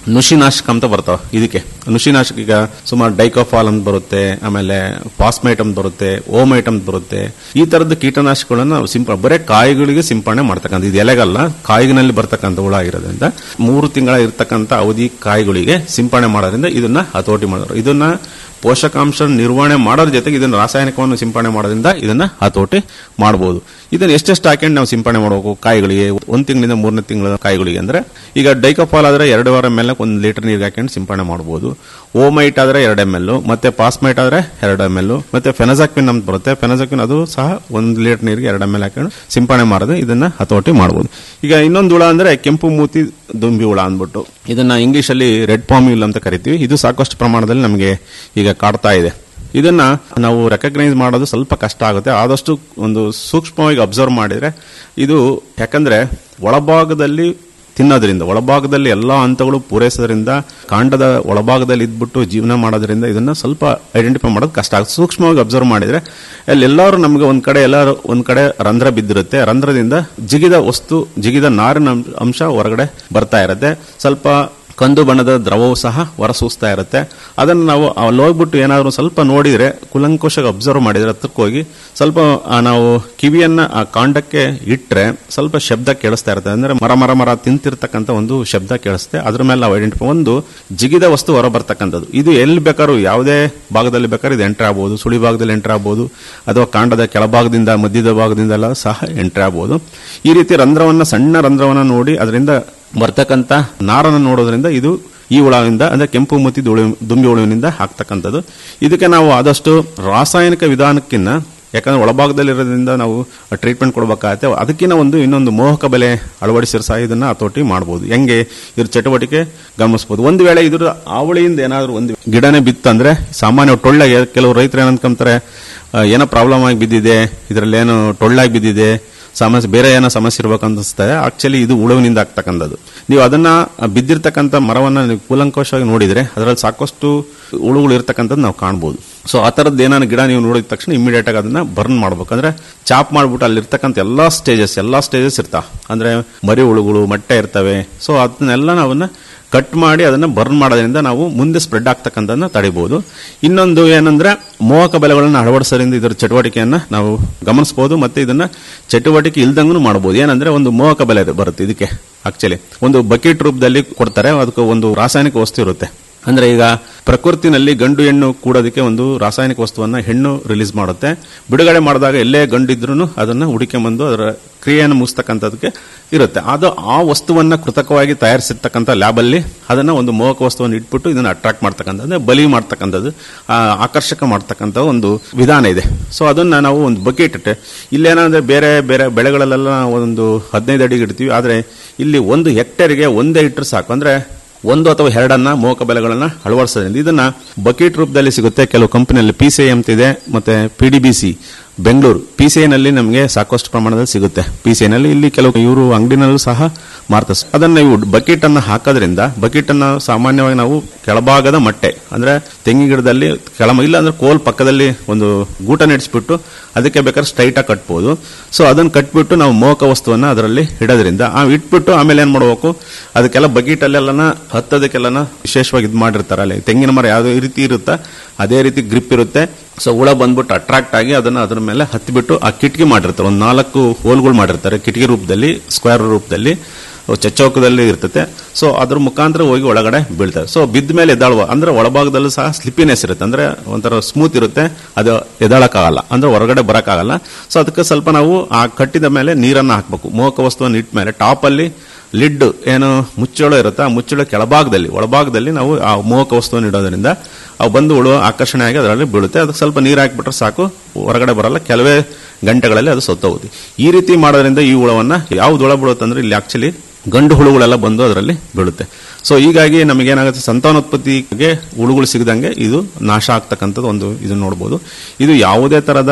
Speaker 13: ನುಶಿನಾಶಕ ಅಂತ ಬರ್ತಾವ ಇದಕ್ಕೆ ನುಶಿನಾಶಕ ಈಗ ಸುಮಾರು ಡೈಕೋಫಾಲ್ ಅಂತ ಬರುತ್ತೆ ಆಮೇಲೆ ಫಾಸ್ಮೈಟ್ ಅಂತ ಬರುತ್ತೆ ಓಮೈಟ್ ಅಂತ ಬರುತ್ತೆ ಈ ತರದ ಕೀಟನಾಶಕಗಳನ್ನ ನಾವು ಸಿಂಪ ಬರೇ ಕಾಯಿಗಳಿಗೆ ಸಿಂಪಡಣೆ ಮಾಡ್ತಕ್ಕಂಥ ಇದು ಎಲೆಗಲ್ಲ ಕಾಯಿನಲ್ಲಿ ಬರ್ತಕ್ಕಂಥ ಹುಳ ಆಗಿರೋದ್ರಿಂದ ಮೂರು ತಿಂಗಳ ಇರ್ತಕ್ಕಂಥ ಅವಧಿ ಕಾಯಿಗಳಿಗೆ ಸಿಂಪಡಣೆ ಮಾಡೋದ್ರಿಂದ ಇದನ್ನ ಹತೋಟಿ ಮಾಡೋರು ಇದನ್ನ ಪೋಷಕಾಂಶ ನಿರ್ವಹಣೆ ಮಾಡೋದ್ರ ಜೊತೆಗೆ ಇದನ್ನ ರಾಸಾಯನಿಕವನ್ನು ಸಿಂಪಡಣೆ ಮಾಡೋದ್ರಿಂದ ಇದನ್ನ ಹತೋಟಿ ಮಾಡಬಹುದು ಇದನ್ನ ಎಷ್ಟೆಷ್ಟು ಹಾಕೊಂಡು ನಾವು ಸಿಂಪಡಣೆ ಮಾಡಬೇಕು ಕಾಯಿಗಳಿಗೆ ಒಂದ್ ತಿಂಗಳಿಂದ ಮೂರನೇ ತಿಂಗಳ ಕಾಯಿಗಳಿಗೆ ಅಂದ್ರೆ ಈಗ ಡೈಕೋಫಾಲ್ ಆದ್ರೆ ಎರಡು ವಾರ ಮೇಲೆ ಒಂದು ಲೀಟರ್ ನೀರಿಗೆ ಹಾಕೊಂಡು ಸಿಂಪಡಣೆ ಮಾಡಬಹುದು ಓಮೈಟ್ ಆದ್ರೆ ಎರಡು ಎಮ್ ಎಲ್ ಮತ್ತೆ ಪಾಸ್ಮೈಟ್ ಆದ್ರೆ ಎರಡು ಎಮ್ ಎಲ್ ಮತ್ತೆ ಫೆನಜಾಕ್ವಿನ್ ಅಂತ ಬರುತ್ತೆ ಫೆನಜಾಕ್ವಿನ್ ಅದು ಸಹ ಒಂದು ಲೀಟರ್ ನೀರಿಗೆ ಎರಡು ಎಮ್ ಎಲ್ ಹಾಕೊಂಡು ಸಿಂಪಡಣೆ ಮಾಡೋದು ಇದನ್ನ ಹತೋಟಿ ಮಾಡಬಹುದು ಈಗ ಇನ್ನೊಂದು ಹುಳ ಅಂದ್ರೆ ಕೆಂಪು ಮೂತಿ ದುಂಬಿ ಹುಳ ಅಂದ್ಬಿಟ್ಟು ಇದನ್ನ ಇಂಗ್ಲಿಷ್ ಅಲ್ಲಿ ರೆಡ್ ಪಾಮ್ಯೂಲ್ ಅಂತ ಕರಿತೀವಿ ಇದು ಸಾಕಷ್ಟು ಪ್ರಮಾಣದಲ್ಲಿ ನಮಗೆ ಈಗ ಕಾಡ್ತಾ ಇದೆ ಇದನ್ನ ನಾವು ರೆಕಗ್ನೈಸ್ ಮಾಡೋದು ಸ್ವಲ್ಪ ಕಷ್ಟ ಆಗುತ್ತೆ ಆದಷ್ಟು ಒಂದು ಸೂಕ್ಷ್ಮವಾಗಿ ಅಬ್ಸರ್ವ್ ಮಾಡಿದ್ರೆ ಇದು ಯಾಕಂದ್ರೆ ಒಳಭಾಗದಲ್ಲಿ ತಿನ್ನೋದ್ರಿಂದ ಒಳಭಾಗದಲ್ಲಿ ಎಲ್ಲಾ ಹಂತಗಳು ಪೂರೈಸೋದ್ರಿಂದ ಕಾಂಡದ ಒಳಭಾಗದಲ್ಲಿ ಇದ್ಬಿಟ್ಟು ಜೀವನ ಮಾಡೋದ್ರಿಂದ ಇದನ್ನ ಸ್ವಲ್ಪ ಐಡೆಂಟಿಫೈ ಮಾಡೋದು ಕಷ್ಟ ಆಗುತ್ತೆ ಸೂಕ್ಷ್ಮವಾಗಿ ಅಬ್ಸರ್ವ್ ಮಾಡಿದ್ರೆ ಅಲ್ಲಿ ಎಲ್ಲರೂ ನಮಗೆ ಒಂದ್ ಕಡೆ ಎಲ್ಲರೂ ಒಂದ್ ಕಡೆ ರಂಧ್ರ ಬಿದ್ದಿರುತ್ತೆ ರಂಧ್ರದಿಂದ ಜಿಗಿದ ವಸ್ತು ಜಿಗಿದ ನಾರಿನ ಅಂಶ- ಅಂಶ ಹೊರಗಡೆ ಬರ್ತಾ ಇರುತ್ತೆ ಸ್ವಲ್ಪ ಕಂದು ಬಣ್ಣದ ದ್ರವವು ಸಹ ಹೊರಸೂಸ್ತಾ ಇರುತ್ತೆ ಅದನ್ನು ನಾವು ಅಲ್ಲಿ ಹೋಗ್ಬಿಟ್ಟು ಏನಾದರೂ ಸ್ವಲ್ಪ ನೋಡಿದ್ರೆ ಕುಲಂಕುಷವಾಗಿ ಅಬ್ಸರ್ವ್ ಮಾಡಿದ್ರೆ ಹತ್ರಕ್ಕೆ ಹೋಗಿ ಸ್ವಲ್ಪ ಆ ನಾವು ಕಿವಿಯನ್ನ ಆ ಕಾಂಡಕ್ಕೆ ಇಟ್ರೆ ಸ್ವಲ್ಪ ಶಬ್ದ ಕೇಳಿಸ್ತಾ ಇರುತ್ತೆ ಅಂದ್ರೆ ಮರ ಮರ ಮರ ತಿಂತಿರ್ತಕ್ಕಂಥ ಒಂದು ಶಬ್ದ ಕೇಳಿಸುತ್ತೆ ಅದ್ರ ಮೇಲೆ ನಾವು ಐಡೆಂಟಿಫೈ ಒಂದು ಜಿಗಿದ ವಸ್ತು ಹೊರ ಬರ್ತಕ್ಕಂಥದ್ದು ಇದು ಎಲ್ಲಿ ಬೇಕಾದ್ರೂ ಯಾವುದೇ ಭಾಗದಲ್ಲಿ ಬೇಕಾದ್ರೂ ಇದು ಎಂಟ್ರಿ ಆಗ್ಬೋದು ಸುಳಿ ಭಾಗದಲ್ಲಿ ಎಂಟ್ರಿ ಆಗ್ಬೋದು ಅಥವಾ ಕಾಂಡದ ಕೆಳಭಾಗದಿಂದ ಮಧ್ಯದ ಭಾಗದಿಂದೆಲ್ಲ ಸಹ ಎಂಟ್ರಿ ಆಗ್ಬೋದು ಈ ರೀತಿ ರಂಧ್ರವನ್ನ ಸಣ್ಣ ರಂಧ್ರವನ್ನ ನೋಡಿ ಅದರಿಂದ ಬರ್ತಕ್ಕಂಥ ನಾರನ್ನು ನೋಡೋದ್ರಿಂದ ಇದು ಈ ಹುಳವಿಂದ ಅಂದ್ರೆ ಕೆಂಪು ಮುತ್ತಿ ದುಳಿ- ದುಂಬಿ ಹುಳುವಿನಿಂದ ಆಗ್ತಕ್ಕಂಥದ್ದು ಇದಕ್ಕೆ ನಾವು ಆದಷ್ಟು ರಾಸಾಯನಿಕ ವಿಧಾನಕ್ಕಿಂತ ಯಾಕಂದ್ರೆ ಒಳಭಾಗದಲ್ಲಿರೋದ್ರಿಂದ ನಾವು ಟ್ರೀಟ್ಮೆಂಟ್ ಕೊಡಬೇಕಾಗತ್ತೆ ಅದಕ್ಕಿಂತ ಒಂದು ಇನ್ನೊಂದು ಮೋಹಕ ಬೆಲೆ ಅಳವಡಿಸಿರೋ ಸಹ ಇದನ್ನ ಹತೋಟಿ ಮಾಡಬಹುದು ಹೆಂಗೆ ಇದ್ರ ಚಟುವಟಿಕೆ ಗಮನಿಸಬಹುದು ಒಂದು ವೇಳೆ ಇದ್ರ ಆವಳಿಯಿಂದ ಏನಾದರೂ ಒಂದು ಗಿಡನೇ ಬಿತ್ತಂದ್ರೆ ಸಾಮಾನ್ಯ ಟೊಳ್ಳೆಗೆ ಕೆಲವು ರೈತರು ಏನಂದ್ಕೊಂತಾರೆ ಆ, ಏನೋ ಪ್ರಾಬ್ಲಮ್ ಆಗಿ ಬಿದ್ದಿದೆ ಇದರಲ್ಲಿ ಏನು ಟೊಳ್ಳಾಗಿ ಬಿದ್ದಿದೆ ಸಮಸ್ಯೆ ಬೇರೆ ಏನೋ ಸಮಸ್ಯೆ ಇರ್ಬೇಕು ಅನಿಸ್ತದೆ ಆಕ್ಚುಲಿ ಇದು ಉಳುವಿನಿಂದ ಆಗ್ತಕ್ಕಂಥದ್ದು ನೀವು ಅದನ್ನ ಬಿದ್ದಿರ್ತಕ್ಕಂಥ ಮರವನ್ನ ನೀವು ಕೂಲಂಕಷವಾಗಿ ನೋಡಿದ್ರೆ ಅದರಲ್ಲಿ ಸಾಕಷ್ಟು ಹುಳುಗಳು ಇರ್ತಕ್ಕಂಥದ್ದು ನಾವು ಕಾಣ್ಬೋದು ಸೊ ಆ ಥರದ್ದು ಏನಾದ್ರು ಗಿಡ ನೀವು ನೋಡಿದ ತಕ್ಷಣ ಇಮಿಡಿಯೇಟ್ ಆಗಿ ಅದನ್ನ ಬರ್ನ್ ಮಾಡ್ಬೇಕು ಅಂದ್ರೆ ಚಾಪ್ ಮಾಡ್ಬಿಟ್ಟು ಅಲ್ಲಿರ್ತಕ್ಕಂಥ ಎಲ್ಲಾ ಸ್ಟೇಜಸ್ ಎಲ್ಲಾ ಸ್ಟೇಜಸ್ ಇರ್ತಾವ ಅಂದ್ರೆ ಮರಿ ಹುಳುಗಳು ಮೊಟ್ಟೆ ಇರ್ತವೆ ಸೊ ಅದನ್ನೆಲ್ಲ ನಾವನ್ನ ಕಟ್ ಮಾಡಿ ಅದನ್ನ ಬರ್ನ್ ಮಾಡೋದ್ರಿಂದ ನಾವು ಮುಂದೆ ಸ್ಪ್ರೆಡ್ ಆಗ್ತಕ್ಕಂಥದ್ದನ್ನ ತಡಿಬಹುದು ಇನ್ನೊಂದು ಏನಂದ್ರೆ ಮೋಹಕ ಬೆಲೆಗಳನ್ನ ಅಳವಡಿಸೋದ್ರಿಂದ ಇದರ ಚಟುವಟಿಕೆಯನ್ನ ನಾವು ಗಮನಿಸಬಹುದು ಮತ್ತೆ ಇದನ್ನ ಚಟುವಟಿಕೆ ಇಲ್ದಂಗೂ ಮಾಡಬಹುದು ಏನಂದ್ರೆ ಒಂದು ಮೋಹಕ ಬೆಲೆ ಬರುತ್ತೆ ಇದಕ್ಕೆ ಆಕ್ಚುಲಿ ಒಂದು ಬಕೆಟ್ ರೂಪದಲ್ಲಿ ಕೊಡ್ತಾರೆ ಅದಕ್ಕೆ ಒಂದು ರಾಸಾಯನಿಕ ವಸ್ತು ಇರುತ್ತೆ ಅಂದ್ರೆ ಈಗ ಪ್ರಕೃತಿನಲ್ಲಿ ಗಂಡು ಹೆಣ್ಣು ಕೂಡೋದಕ್ಕೆ ಒಂದು ರಾಸಾಯನಿಕ ವಸ್ತುವನ್ನ ಹೆಣ್ಣು ರಿಲೀಸ್ ಮಾಡುತ್ತೆ ಬಿಡುಗಡೆ ಮಾಡಿದಾಗ ಎಲ್ಲೇ ಗಂಡು ಇದ್ರೂ ಅದನ್ನ ಹುಡುಕೊಂಬಂದು ಅದರ ಕ್ರಿಯೆಯನ್ನು ಮುಗಿಸ್ತಕ್ಕಂಥದಕ್ಕೆ ಇರುತ್ತೆ ಅದು ಆ ವಸ್ತುವನ್ನ ಕೃತಕವಾಗಿ ತಯಾರಿಸಿರ್ತಕ್ಕಂಥ ಲ್ಯಾಬ್ ಅಲ್ಲಿ ಅದನ್ನ ಒಂದು ಮೋಹಕ ವಸ್ತುವನ್ನು ಇಟ್ಬಿಟ್ಟು ಇದನ್ನ ಅಟ್ರಾಕ್ಟ್ ಮಾಡ್ತಕ್ಕಂಥದ್ದು ಅಂದ್ರೆ ಬಲಿ ಮಾಡ್ತಕ್ಕಂಥದ್ದು ಆ, ಆಕರ್ಷಕ ಮಾಡ್ತಕ್ಕಂಥ ಒಂದು ವಿಧಾನ ಇದೆ ಸೊ ಅದನ್ನ ನಾವು ಒಂದು ಬಕೆಟ್ ಇಟ್ಟೆ ಇಲ್ಲೇನಂದ್ರೆ ಬೇರೆ ಬೇರೆ ಬೆಳೆಗಳಲ್ಲೆಲ್ಲ ಒಂದು ಹದಿನೈದು ಅಡಿಗೆ ಇಡ್ತೀವಿ ಆದ್ರೆ ಇಲ್ಲಿ ಒಂದು ಹೆಕ್ಟೇರ್ಗೆ ಒಂದೇ ಇಟ್ಟರೆ ಸಾಕು ಅಂದ್ರೆ ಒಂದು ಅಥವಾ ಎರಡನ್ನ ಮೋಹಕ ಬೆಲೆಗಳನ್ನ ಅಳವಡಿಸೋದ್ರಿಂದ ಇದನ್ನ ಬಕೆಟ್ ರೂಪದಲ್ಲಿ ಸಿಗುತ್ತೆ ಕೆಲವು ಕಂಪನಿಯಲ್ಲಿ ಪಿ ಸಿ ಅಂತಿದೆ ಮತ್ತೆ P D B C Bengaluru P C ನಲ್ಲಿ ನಮಗೆ ಸಾಕಷ್ಟು ಪ್ರಮಾಣದಲ್ಲಿ ಸಿಗುತ್ತೆ ಪಿ ಸಿ ನಲ್ಲಿ ಇಲ್ಲಿ ಕೆಲವು ಇವರು ಅಂಗಡಿನಲ್ಲೂ ಸಹ ಮಾರ್ತಾರೆ ಅದನ್ನ ನೀವು ಬಕೆಟ್ ಅನ್ನ ಹಾಕೋದ್ರಿಂದ ಬಕೆಟ್ ಅನ್ನ ಸಾಮಾನ್ಯವಾಗಿ ನಾವು ಕೆಳಭಾಗದ ಮಟ್ಟೆ ಅಂದ್ರೆ ತೆಂಗಿನ ಗಿಡದಲ್ಲಿ ಕೆಳ ಇಲ್ಲ ಅಂದ್ರೆ ಕೋಲ್ ಪಕ್ಕದಲ್ಲಿ ಒಂದು ಗೂಟ ನೆಡ್ಸ್ಬಿಟ್ಟು ಅದಕ್ಕೆ ಬೇಕಾದ್ರೆ ಸ್ಟ್ರೈಟ್ ಆಗಿ ಕಟ್ಬೋದು ಸೊ ಅದನ್ನ ಕಟ್ಬಿಟ್ಟು ನಾವು ಮೋಹಕ ವಸ್ತುವನ್ನ ಅದರಲ್ಲಿ ಇಡೋದ್ರಿಂದ ಆ ಇಟ್ಬಿಟ್ಟು ಆಮೇಲೆ ಏನ್ ಮಾಡಬೇಕು ಅದಕ್ಕೆಲ್ಲ ಬಕೆಟ್ ಅಲ್ಲೆಲ್ಲನ ಹತ್ತೋದಕ್ಕೆಲ್ಲನ ವಿಶೇಷವಾಗಿ ಇದು ಮಾಡಿರ್ತಾರೆ ಅಲ್ಲಿ ತೆಂಗಿನ ಮರ ಯಾವುದೇ ರೀತಿ ಇರುತ್ತಾ ಅದೇ ರೀತಿ ಗ್ರಿಪ್ ಇರುತ್ತೆ ಸೊ ಹುಳ ಬಂದ್ಬಿಟ್ಟು ಅಟ್ರಾಕ್ಟ್ ಆಗಿ ಅದನ್ನ ಅದ್ರ ಮೇಲೆ ಹತ್ತಿಬಿಟ್ಟು ಆ ಕಿಟಕಿ ಮಾಡಿರ್ತಾರೆ ಒಂದು ನಾಲ್ಕು ಹೋಲ್ಗಳು ಮಾಡಿರ್ತಾರೆ ಕಿಟಕಿ ರೂಪದಲ್ಲಿ ಸ್ಕ್ವೇರ್ ರೂಪದಲ್ಲಿ ಚಚ್ಚೌಕದಲ್ಲಿ ಇರ್ತದೆ ಸೊ ಅದ್ರ ಮುಖಾಂತರ ಹೋಗಿ ಒಳಗಡೆ ಬೀಳ್ತಾರೆ ಸೊ ಬಿದ್ದ ಮೇಲೆ ಎದ್ದಾಳುವ ಅಂದ್ರೆ ಒಳಭಾಗದಲ್ಲೂ ಸಹ ಸ್ಲಿಪಿನೆಸ್ ಇರುತ್ತೆ ಅಂದ್ರೆ ಒಂಥರ ಸ್ಮೂತ್ ಇರುತ್ತೆ ಅದು ಎದ್ದಾಳಕ್ಕಾಗಲ್ಲ ಅಂದ್ರೆ ಹೊರಗಡೆ ಬರಕ್ಕಾಗಲ್ಲ ಸೊ ಅದಕ್ಕೆ ಸ್ವಲ್ಪ ನಾವು ಆ ಕಟ್ಟಿದ ಮೇಲೆ ನೀರನ್ನ ಹಾಕಬೇಕು ಮೋಹಕ ವಸ್ತುವನ್ನು ಇಟ್ಟ ಮೇಲೆ ಟಾಪ್ ಅಲ್ಲಿ ಲಿಡ್ ಏನು ಮುಚ್ಚಳ ಇರುತ್ತೆ ಆ ಮುಚ್ಚಳ ಕೆಳಭಾಗದಲ್ಲಿ ಒಳಭಾಗದಲ್ಲಿ ನಾವು ಆ ಮೋಹಕ ವಸ್ತುವನ್ನು ಇಡೋದ್ರಿಂದ ಅವು ಬಂದು ಹುಳು ಆಕರ್ಷಣೆ ಆಗಿ ಅದರಲ್ಲಿ ಬೀಳುತ್ತೆ ಅದಕ್ಕೆ ಸ್ವಲ್ಪ ನೀರು ಹಾಕಿಬಿಟ್ರೆ ಸಾಕು ಹೊರಗಡೆ ಬರಲ್ಲ ಕೆಲವೇ ಗಂಟೆಗಳಲ್ಲಿ ಅದು ಸತ್ತೋಗುತ್ತೆ ಈ ರೀತಿ ಮಾಡೋದ್ರಿಂದ ಈ ಹುಳವನ್ನ ಯಾವ್ದು ಹುಳ ಬೀಳುತ್ತೆ ಅಂದ್ರೆ ಇಲ್ಲಿ ಆಕ್ಚುಲಿ ಗಂಡು ಹುಳುಗಳೆಲ್ಲ ಬಂದು ಅದರಲ್ಲಿ ಬೀಳುತ್ತೆ ಸೊ ಹೀಗಾಗಿ ನಮಗೇನಾಗುತ್ತೆ ಸಂತಾನೋತ್ಪತ್ತಿಗೆ ಹುಳುಗಳು ಸಿಗದಂಗೆ ಇದು ನಾಶ ಆಗ್ತಕ್ಕಂಥದ್ದು ಒಂದು ಇದು ನೋಡ್ಬೋದು ಇದು ಯಾವುದೇ ತರದ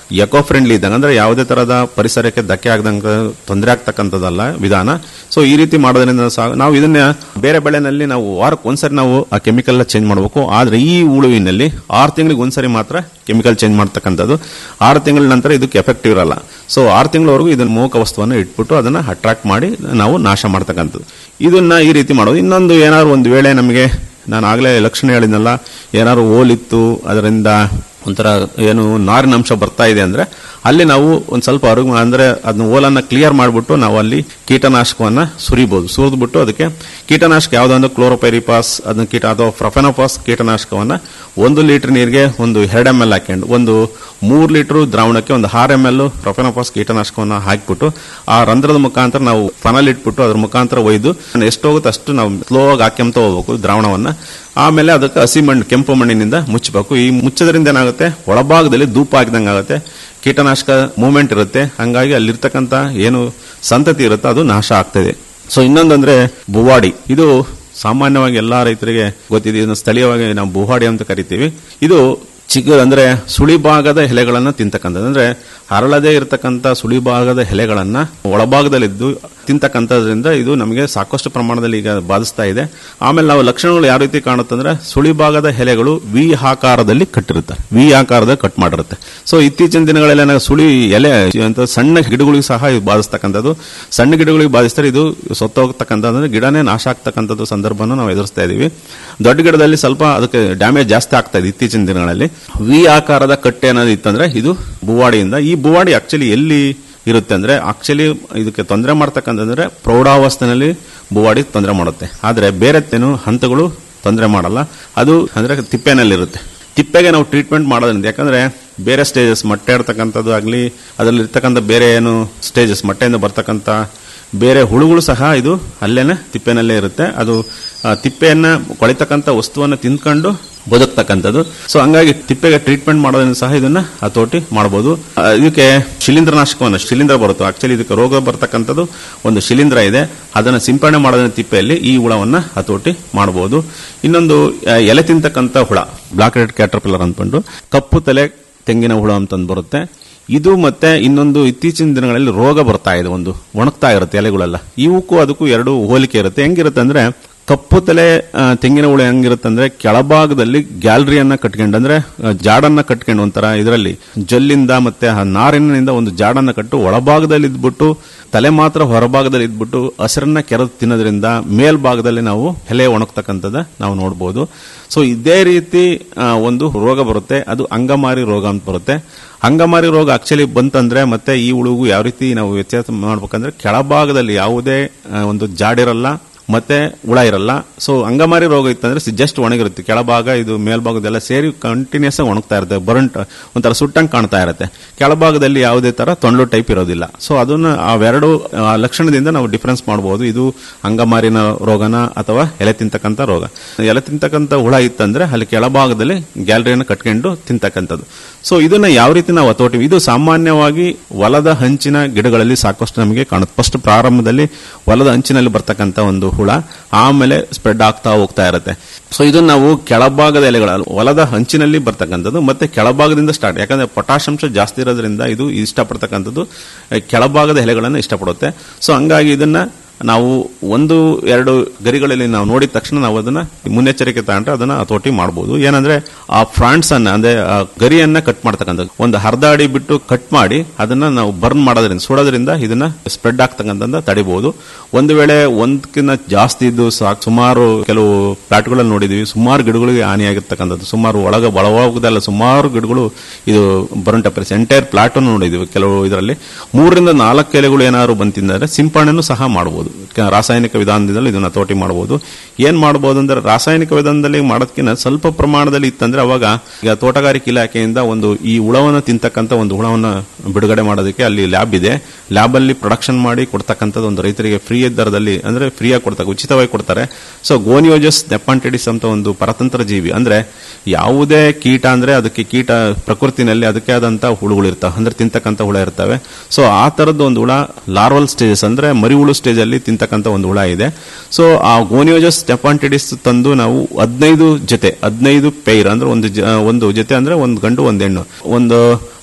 Speaker 13: ಎಕೋ ಫ್ರೆಂಡ್ಲಿ ಇದ್ದಂಗೆ ಅಂದ್ರೆ ಯಾವುದೇ ತರಹದ ಪರಿಸರಕ್ಕೆ ಧಕ್ಕೆ ಆಗದಂಗೆ ತೊಂದರೆ ಆಗ್ತಕ್ಕಂಥದ್ದಲ್ಲ ವಿಧಾನ ಸೊ ಈ ರೀತಿ ಮಾಡೋದ್ರಿಂದ ಸಹ ನಾವು ಇದನ್ನ ಬೇರೆ ಬೆಳೆನಲ್ಲಿ ನಾವು ವಾರಕ್ಕೆ ಒಂದ್ಸರಿ ನಾವು ಆ ಕೆಮಿಕಲ್ ಚೇಂಜ್ ಮಾಡಬೇಕು ಆದ್ರೆ ಈ ಉಳುವಿನಲ್ಲಿ ಆರು ತಿಂಗಳಿಗೆ ಒಂದ್ಸರಿ ಮಾತ್ರ ಕೆಮಿಕಲ್ ಚೇಂಜ್ ಮಾಡ್ತಕ್ಕಂಥದ್ದು ಆರು ತಿಂಗಳ ನಂತರ ಇದಕ್ಕೆ ಎಫೆಕ್ಟಿವ್ ಇರಲ್ಲ ಸೊ ಆರು ತಿಂಗಳವರೆಗೂ ಇದನ್ನ ಮೋಕ ವಸ್ತುವನ್ನು ಇಟ್ಬಿಟ್ಟು ಅದನ್ನ ಅಟ್ರಾಕ್ಟ್ ಮಾಡಿ ನಾವು ನಾಶ ಮಾಡ್ತಕ್ಕಂಥದ್ದು ಇದನ್ನ ಈ ರೀತಿ ಮಾಡೋದು ಇನ್ನೊಂದು ಏನಾದ್ರು ಒಂದು ವೇಳೆ ನಮಗೆ ನಾನು ಆಗಲೇ ಲಕ್ಷಣ ಹೇಳಿದ್ನಲ್ಲ ಏನಾದ್ರು ಓಲಿತ್ತು ಅದರಿಂದ ಒಂಥರ ಏನು ನಾರಿನ ಅಂಶ ಬರ್ತಾ ಇದೆ ಅಂದ್ರೆ ಅಲ್ಲಿ ನಾವು ಒಂದು ಸ್ವಲ್ಪ ಅರುಗು ಅಂದ್ರೆ ಅದನ್ನ ಓಲನ್ನ ಕ್ಲಿಯರ್ ಮಾಡಿಬಿಟ್ಟು ನಾವು ಅಲ್ಲಿ ಕೀಟನಾಶಕವನ್ನ ಸುರಿಬಹುದು ಸುರಿದ್ಬಿಟ್ಟು ಅದಕ್ಕೆ ಕೀಟನಾಶಕ ಯಾವುದೊಂದು ಕ್ಲೋರೋಪೈರಿಪಾಸ್ ಅದನ್ನ ಕೀಟ ಅಥವಾ ಪ್ರೊಫೆನೋಪಾಸ್ ಕೀಟನಾಶಕವನ್ನ ಒಂದು ಲೀಟರ್ ನೀರಿಗೆ ಒಂದು ಎರಡು ಎಮ್ ಎಲ್ ಹಾಕೊಂಡು ಒಂದು ಮೂರು ಲೀಟರ್ ದ್ರಾವಣಕ್ಕೆ ಒಂದು ಆರು ಎಮ್ ಎಲ್ ಪ್ರೊಫೆನೋಪಾಸ್ ಕೀಟನಾಶಕವನ್ನ ಹಾಕಿಬಿಟ್ಟು ಆ ರಂಧ್ರದ ಮುಖಾಂತರ ನಾವು ಫನಲ್ ಇಟ್ಬಿಟ್ಟು ಅದ್ರ ಮುಖಾಂತರ ಒಯ್ದು ಎಷ್ಟೋಗುತ್ತೆ ಅಷ್ಟು ನಾವು ಸ್ಲೋ ಆಗಿ ಹಾಕ್ಯಂತ ಹೋಗ್ಬೇಕು ದ್ರಾವಣವನ್ನ ಆಮೇಲೆ ಅದಕ್ಕೆ ಹಸಿ ಮಣ್ಣು ಕೆಂಪು ಮಣ್ಣಿನಿಂದ ಮುಚ್ಚಬೇಕು ಈ ಮುಚ್ಚೋದ್ರಿಂದ ಏನಾಗುತ್ತೆ ಒಳಭಾಗದಲ್ಲಿ ಧೂಪ ಹಾಕಿದಂಗೆ ಆಗುತ್ತೆ ಕೀಟನಾಶಕ ಮೂವ್ಮೆಂಟ್ ಇರುತ್ತೆ ಹಂಗಾಗಿ ಅಲ್ಲಿರ್ತಕ್ಕಂಥ ಏನು ಸಂತತಿ ಇರುತ್ತೆ ಅದು ನಾಶ ಆಗ್ತದೆ ಸೊ ಇನ್ನೊಂದಂದ್ರೆ ಬುವಾಡಿ ಇದು ಸಾಮಾನ್ಯವಾಗಿ ಎಲ್ಲಾ ರೈತರಿಗೆ ಗೊತ್ತಿದೆ ಇದನ್ನು ಸ್ಥಳೀಯವಾಗಿ ನಾವು ಬುವಾಡಿ ಅಂತ ಕರಿತೀವಿ ಇದು ಚಿಕ್ಕ ಅಂದ್ರೆ ಸುಳಿಭಾಗದ ಎಲೆಗಳನ್ನ ತಿಂತಕ್ಕಂಥದ್ದು ಅಂದ್ರೆ ಹರಳದೇ ಇರತಕ್ಕಂಥ ಸುಳಿಭಾಗದ ಎಲೆಗಳನ್ನ ಒಳಭಾಗದಲ್ಲಿದ್ದು ತಿಂತಕ್ಕಂಥದ್ರಿಂದ ಇದು ನಮಗೆ ಸಾಕಷ್ಟು ಪ್ರಮಾಣದಲ್ಲಿ ಈಗ ಬಾಧಿಸ್ತಾ ಇದೆ ಆಮೇಲೆ ನಾವು ಲಕ್ಷಣಗಳು ಯಾವ ರೀತಿ ಕಾಣುತ್ತಂದ್ರೆ ಸುಳಿಭಾಗದ ಎಲೆಗಳು ವಿ ಆಕಾರದಲ್ಲಿ ಕಟ್ಟಿರುತ್ತೆ ವಿ ಆಕಾರದ ಕಟ್ ಮಾಡಿರುತ್ತೆ ಸೊ ಇತ್ತೀಚಿನ ದಿನಗಳೆಲ್ಲ ನಾವು ಸುಳಿ ಎಲೆ ಅಂತ ಸಣ್ಣ ಗಿಡಗಳಿಗೂ ಸಹ ಇದು ಬಾಧಿಸ್ತಕ್ಕಂಥದ್ದು ಸಣ್ಣ ಗಿಡಗಳಿಗೆ ಬಾಧಿಸಿದ್ರೆ ಇದು ಸೊತ್ತೋಗ್ತಕ್ಕಂಥದ್ದು ಗಿಡನೇ ನಾಶ ಆಗ್ತಕ್ಕಂಥದ್ದು ಸಂದರ್ಭವನ್ನು ನಾವು ಎದುರಿಸ್ತಾ ಇದೀವಿ ದೊಡ್ಡ ಗಿಡದಲ್ಲಿ ಸ್ವಲ್ಪ ಅದಕ್ಕೆ ಡ್ಯಾಮೇಜ್ ಜಾಸ್ತಿ ಆಗ್ತಾ ಇದೆ ಇತ್ತೀಚಿನ ದಿನಗಳಲ್ಲಿ ವಿ ಆಕಾರದ ಕಟ್ಟೆ ಅನ್ನೋದು ಇತ್ತಂದ್ರೆ ಇದು ಬುವಾಡಿಯಿಂದ ಈ ಬುವಾಡಿ ಆಕ್ಚುಲಿ ಎಲ್ಲಿ ಇರುತ್ತೆ ಅಂದ್ರೆ ಆಕ್ಚುಲಿ ಇದಕ್ಕೆ ತೊಂದರೆ ಮಾಡ್ತಕ್ಕಂಥದ್ರೆ ಪ್ರೌಢಾವಸ್ಥೆನಲ್ಲಿ ಬುವಾಡಿ ತೊಂದರೆ ಮಾಡುತ್ತೆ ಆದ್ರೆ ಬೇರೆ ತೇನು ಹಂತಗಳು ತೊಂದರೆ ಮಾಡಲ್ಲ ಅದು ಅಂದ್ರೆ ತಿಪ್ಪೆನಲ್ಲಿರುತ್ತೆ ತಿಪ್ಪೆಗೆ ನಾವು ಟ್ರೀಟ್ಮೆಂಟ್ ಮಾಡೋದ್ರಿಂದ ಯಾಕಂದ್ರೆ ಬೇರೆ ಸ್ಟೇಜಸ್ ಮೊಟ್ಟೆ ಇರ್ತಕ್ಕಂಥದ್ದು ಆಗಲಿ ಅದರಲ್ಲಿ ಇರ್ತಕ್ಕಂಥ ಬೇರೆ ಏನು ಸ್ಟೇಜಸ್ ಮೊಟ್ಟೆಯಿಂದ ಬರ್ತಕ್ಕಂಥ ಬೇರೆ ಹುಳುಗಳು ಸಹ ಇದು ಅಲ್ಲೇನೆ ತಿಪ್ಪೆನಲ್ಲೇ ಇರುತ್ತೆ ಅದು ಆ, ತಿಪ್ಪೆಯನ್ನ ಕೊಳಿತಕ್ಕಂಥ ವಸ್ತುವನ್ನ ತಿಂದ್ಕೊಂಡು ಬದುಕ್ತಕ್ಕಂಥದ್ದು ಸೊ ಹಂಗಾಗಿ ತಿಪ್ಪೆಗೆ ಟ್ರೀಟ್ಮೆಂಟ್ ಮಾಡೋದ್ರಿಂದ ಸಹ ಇದನ್ನ ಹತೋಟಿ ಮಾಡಬಹುದು ಆ, ಇದಕ್ಕೆ ಶಿಲೀಂಧ್ರನಾಶಕವನ್ನು ಶಿಲೀಂಧ್ರ ಬರುತ್ತೆ ಆಕ್ಚುಲಿ ಇದಕ್ಕೆ ರೋಗ ಬರ್ತಕ್ಕಂಥದ್ದು ಒಂದು ಶಿಲೀಂಧ್ರ ಇದೆ ಅದನ್ನ ಸಿಂಪಡಣೆ ಮಾಡೋದ್ರಿಂದ ತಿಪ್ಪೆಯಲ್ಲಿ ಈ ಹುಳವನ್ನ ಹತೋಟಿ ಮಾಡಬಹುದು ಇನ್ನೊಂದು ಆ, ಎಲೆ ತಿಂತಕ್ಕಂಥ ಹುಳ ಬ್ಲಾಕ್ ರೆಡ್ ಕ್ಯಾಟರ್ಪಿಲ್ಲರ್ ಅಂದ್ಕೊಂಡು ಕಪ್ಪು ತಲೆ ತೆಂಗಿನ ಹುಳ ಅಂತಂದು ಬರುತ್ತೆ ಇದು ಮತ್ತೆ ಇನ್ನೊಂದು ಇತ್ತೀಚಿನ ದಿನಗಳಲ್ಲಿ ರೋಗ ಬರ್ತಾ ಇದೆ ಒಂದು ಒಣಗ್ತಾ ಇರುತ್ತೆ ಎಲೆಗಳೆಲ್ಲ ಇವಕ್ಕೂ ಅದಕ್ಕೂ ಎರಡು ಹೋಲಿಕೆ ಇರುತ್ತೆ ಹೆಂಗಿರುತ್ತೆ ಅಂದ್ರೆ ಕಪ್ಪು ತಲೆ ಆ, ತೆಂಗಿನ ಹುಳ ಹೆಂಗಿರುತ್ತೆ ಅಂದ್ರೆ ಕೆಳಭಾಗದಲ್ಲಿ ಗ್ಯಾಲರಿಯನ್ನ ಕಟ್ಕೊಂಡು ಅಂದ್ರೆ ಆ, ಜಾಡನ್ನ ಕಟ್ಕೊಂಡು ಒಂಥರ ಇದರಲ್ಲಿ ಜಲ್ಲಿಂದ ಮತ್ತೆ ಆ ನಾರಿನಿಂದ ಒಂದು ಜಾಡನ್ನ ಕಟ್ಟು ಒಳಭಾಗದಲ್ಲಿ ಇದ್ಬಿಟ್ಟು ತಲೆ ಮಾತ್ರ ಹೊರಭಾಗದಲ್ಲಿ ಇದ್ಬಿಟ್ಟು ಹಸಿರನ್ನ ಕೆರೆದು ತಿನ್ನೋದ್ರಿಂದ ಮೇಲ್ಭಾಗದಲ್ಲಿ ನಾವು ಎಲೆ ಒಣಗ್ತಕ್ಕಂಥದ್ದು ನಾವು ನೋಡಬಹುದು ಸೊ ಇದೇ ರೀತಿ ಆ, ಒಂದು ರೋಗ ಬರುತ್ತೆ ಅದು ಅಂಗಮಾರಿ ರೋಗ ಅಂತ ಬರುತ್ತೆ ಅಂಗಮಾರಿ ರೋಗ ಆಕ್ಚುಲಿ ಬಂತಂದ್ರೆ ಮತ್ತೆ ಈ ಹುಳುಗೂ ಯಾವ ರೀತಿ ನಾವು ವ್ಯತ್ಯಾಸ ಮಾಡ್ಬೇಕಂದ್ರೆ ಕೆಳಭಾಗದಲ್ಲಿ ಯಾವುದೇ ಆ, ಒಂದು ಜಾಡಿರಲ್ಲ ಮತ್ತೆ ಹುಳ ಇರಲ್ಲ ಸೊ ಅಂಗಮಾರಿ ರೋಗ ಇತ್ತಂದ್ರೆ ಜಸ್ಟ್ ಒಣಗಿರುತ್ತೆ ಕೆಳಭಾಗ ಇದು ಮೇಲ್ಭಾಗದೆಲ್ಲ ಸೇರಿ ಕಂಟಿನ್ಯೂಸ್ ಆಗಿ ಒಣಗ್ತಾ ಇರುತ್ತೆ ಬರಂಟ್ ಒಂಥರ ಸುಟ್ಟಂಗೆ ಕಾಣ್ತಾ ಇರುತ್ತೆ ಕೆಳಭಾಗದಲ್ಲಿ ಯಾವುದೇ ತರ ತೊಂಡ್ಲು ಟೈಪ್ ಇರೋದಿಲ್ಲ ಸೊ ಅದನ್ನ ಅವೆರಡು ಆ, ಲಕ್ಷಣದಿಂದ ನಾವು ಡಿಫರೆನ್ಸ್ ಮಾಡಬಹುದು ಇದು ಅಂಗಮಾರಿನ ರೋಗನ ಅಥವಾ ಎಲೆ ತಿಂತಕ್ಕಂಥ ರೋಗ ಎಲೆ ತಿಂತಕ್ಕಂಥ ಹುಳ ಇತ್ತಂದ್ರೆ ಅಲ್ಲಿ ಕೆಳಭಾಗದಲ್ಲಿ ಗ್ಯಾಲರಿಯನ್ನು ಕಟ್ಕೊಂಡು ತಿಂತಕ್ಕಂಥದ್ದು ಸೊ ಇದನ್ನ ಯಾವ ರೀತಿ ನಾವು ಹತೋಟಿ ಇದು ಸಾಮಾನ್ಯವಾಗಿ ಹೊಲದ ಹಂಚಿನ ಗಿಡಗಳಲ್ಲಿ ಸಾಕಷ್ಟು ನಮಗೆ ಕಾಣುತ್ತೆ ಫಸ್ಟ್ ಪ್ರಾರಂಭದಲ್ಲಿ ಹೊಲದ ಹಂಚಿನಲ್ಲಿ ಬರ್ತಕ್ಕಂಥ ಒಂದು ಹುಳ ಆಮೇಲೆ ಸ್ಪ್ರೆಡ್ ಆಗ್ತಾ ಹೋಗ್ತಾ ಇರುತ್ತೆ ಸೊ ಇದನ್ನ ನಾವು ಕೆಳಭಾಗದ ಎಲೆಗಳ ಹೊಲದ ಹಂಚಿನಲ್ಲಿ ಬರ್ತಕ್ಕಂಥದ್ದು ಮತ್ತೆ ಕೆಳಭಾಗದಿಂದ ಸ್ಟಾರ್ಟ್ ಯಾಕಂದ್ರೆ ಪೊಟಾಶಾಂಶ ಜಾಸ್ತಿ ಇರೋದ್ರಿಂದ ಇದು ಇಷ್ಟಪಡ್ತಕ್ಕಂಥದ್ದು ಅಹ್, ಕೆಳಭಾಗದ ಎಲೆಗಳನ್ನು ಇಷ್ಟಪಡುತ್ತೆ ಸೊ ಹಂಗಾಗಿ ಇದನ್ನ ನಾವು ಒಂದು ಎರಡು ಗರಿಗಳಲ್ಲಿ ನಾವು ನೋಡಿದ ತಕ್ಷಣ ನಾವು ಅದನ್ನ ಮುನ್ನೆಚ್ಚರಿಕೆ ತಗೊಂಡ್ರೆ ಅದನ್ನ ಹತೋಟಿ ಮಾಡಬಹುದು ಏನಂದ್ರೆ ಆ ಫ್ರಾಂಟ್ಸ್ ಅನ್ನ ಅಂದ್ರೆ ಆ ಗರಿಯನ್ನ ಕಟ್ ಮಾಡ್ತಕ್ಕಂಥದ್ದು ಒಂದು ಅರ್ಧ ಅಡಿ ಬಿಟ್ಟು ಕಟ್ ಮಾಡಿ ಅದನ್ನ ನಾವು ಬರ್ನ್ ಮಾಡೋದ್ರಿಂದ ಸುಡೋದ್ರಿಂದ ಇದನ್ನ ಸ್ಪ್ರೆಡ್ ಆಗ್ತಕ್ಕಂಥ ತಡಿಬಹುದು ಒಂದು ವೇಳೆ ಒಂದಕ್ಕಿಂತ ಜಾಸ್ತಿ ಇದ್ದು ಸಾಕು ಸುಮಾರು ಕೆಲವು ಪ್ಲಾಟ್ಗಳಲ್ಲಿ ನೋಡಿದೀವಿ ಸುಮಾರು ಗಿಡಗಳಿಗೆ ಹಾನಿಯಾಗಿರ್ತಕ್ಕಂಥದ್ದು ಸುಮಾರು ಒಳಗ ಒಳಭಾಗದಲ್ಲ ಸುಮಾರು ಗಿಡಗಳು ಇದು ಬರ್ನ್ ಟೆಪರಿಸ್ ಎಂಟೈರ್ ಪ್ಲಾಟ್ ಅನ್ನು ನೋಡಿದೀವಿ ಕೆಲವು ಇದರಲ್ಲಿ ಮೂರರಿಂದ ನಾಲ್ಕು ಎಲೆಗಳು ಏನಾದ್ರು ಬಂತಿದ್ದಾರೆ ಸಿಂಪಡಣೆನೂ ಸಹ ಮಾಡಬಹುದು ಕ- ರಾಸಾಯನಿಕ ವಿಧಾನದಲ್ಲಿ ಇದನ್ನ ಹತೋಟಿ ಮಾಡಬಹುದು ಏನ್ ಮಾಡಬಹುದು ಅಂದ್ರೆ ರಾಸಾಯನಿಕ ವಿಧಾನದಲ್ಲಿ ಮಾಡೋದಕ್ಕಿಂತ ಸ್ವಲ್ಪ ಪ್ರಮಾಣದಲ್ಲಿ ಇತ್ತಂದ್ರೆ ಅವಾಗ ಈಗ ತೋಟಗಾರಿಕೆ ಇಲಾಖೆಯಿಂದ ಒಂದು ಈ ಹುಳವನ್ನ ತಿಂತಕ್ಕಂಥ ಒಂದು ಹುಳವನ್ನ ಬಿಡುಗಡೆ ಮಾಡೋದಕ್ಕೆ ಅಲ್ಲಿ ಲ್ಯಾಬ್ ಇದೆ ಲ್ಯಾಬ್ ಅಲ್ಲಿ ಪ್ರೊಡಕ್ಷನ್ ಮಾಡಿ ಕೊಡ್ತಕ್ಕಂಥದ್ದು ಒಂದು ರೈತರಿಗೆ ಫ್ರೀ ದರದಲ್ಲಿ ಅಂದ್ರೆ ಫ್ರೀಯಾಗಿ ಕೊಡ್ತಾರೆ ಉಚಿತವಾಗಿ ಕೊಡ್ತಾರೆ ಸೊ ಗೋನಿಯೋಜಸ್ ನೆಪಾಂಟಿಡಿಸ್ ಅಂತ ಒಂದು ಪರತಂತ್ರ ಜೀವಿ ಅಂದ್ರೆ ಯಾವುದೇ ಕೀಟ ಅಂದ್ರೆ ಅದಕ್ಕೆ ಕೀಟ ಪ್ರಕೃತಿನಲ್ಲಿ ಅದಕ್ಕೆ ಆದಂತ ಹುಳುಗಳು ಇರ್ತವೆ ಅಂದ್ರೆ ತಿಂತಕ್ಕಂಥ ಹುಳ ಇರ್ತವೆ ಸೊ ಆ ತರದ್ದು ಒಂದು ಹುಳ ಲಾರ್ವಲ್ ಸ್ಟೇಜಸ್ ಅಂದ್ರೆ ಮರಿ ಹುಳು ಸ್ಟೇಜ್ ಅಲ್ಲಿ ತಿಂತಕ್ಕಂಥ ಒಂದು ಹುಳ ಇದೆ ಸೊ ಆ ಗೋನಿಯೋಜಸ್ ನೆಪಾಂಟಿಡಿಸ್ ತಂದು ನಾವು ಹದಿನೈದು ಜೊತೆ ಹದಿನೈದು ಪೈರ್ ಅಂದ್ರೆ ಒಂದು ಜ- ಒಂದು ಜೊತೆ ಅಂದ್ರೆ ಒಂದು ಗಂಡು ಒಂದು ಹೆಣ್ಣು ಒಂದು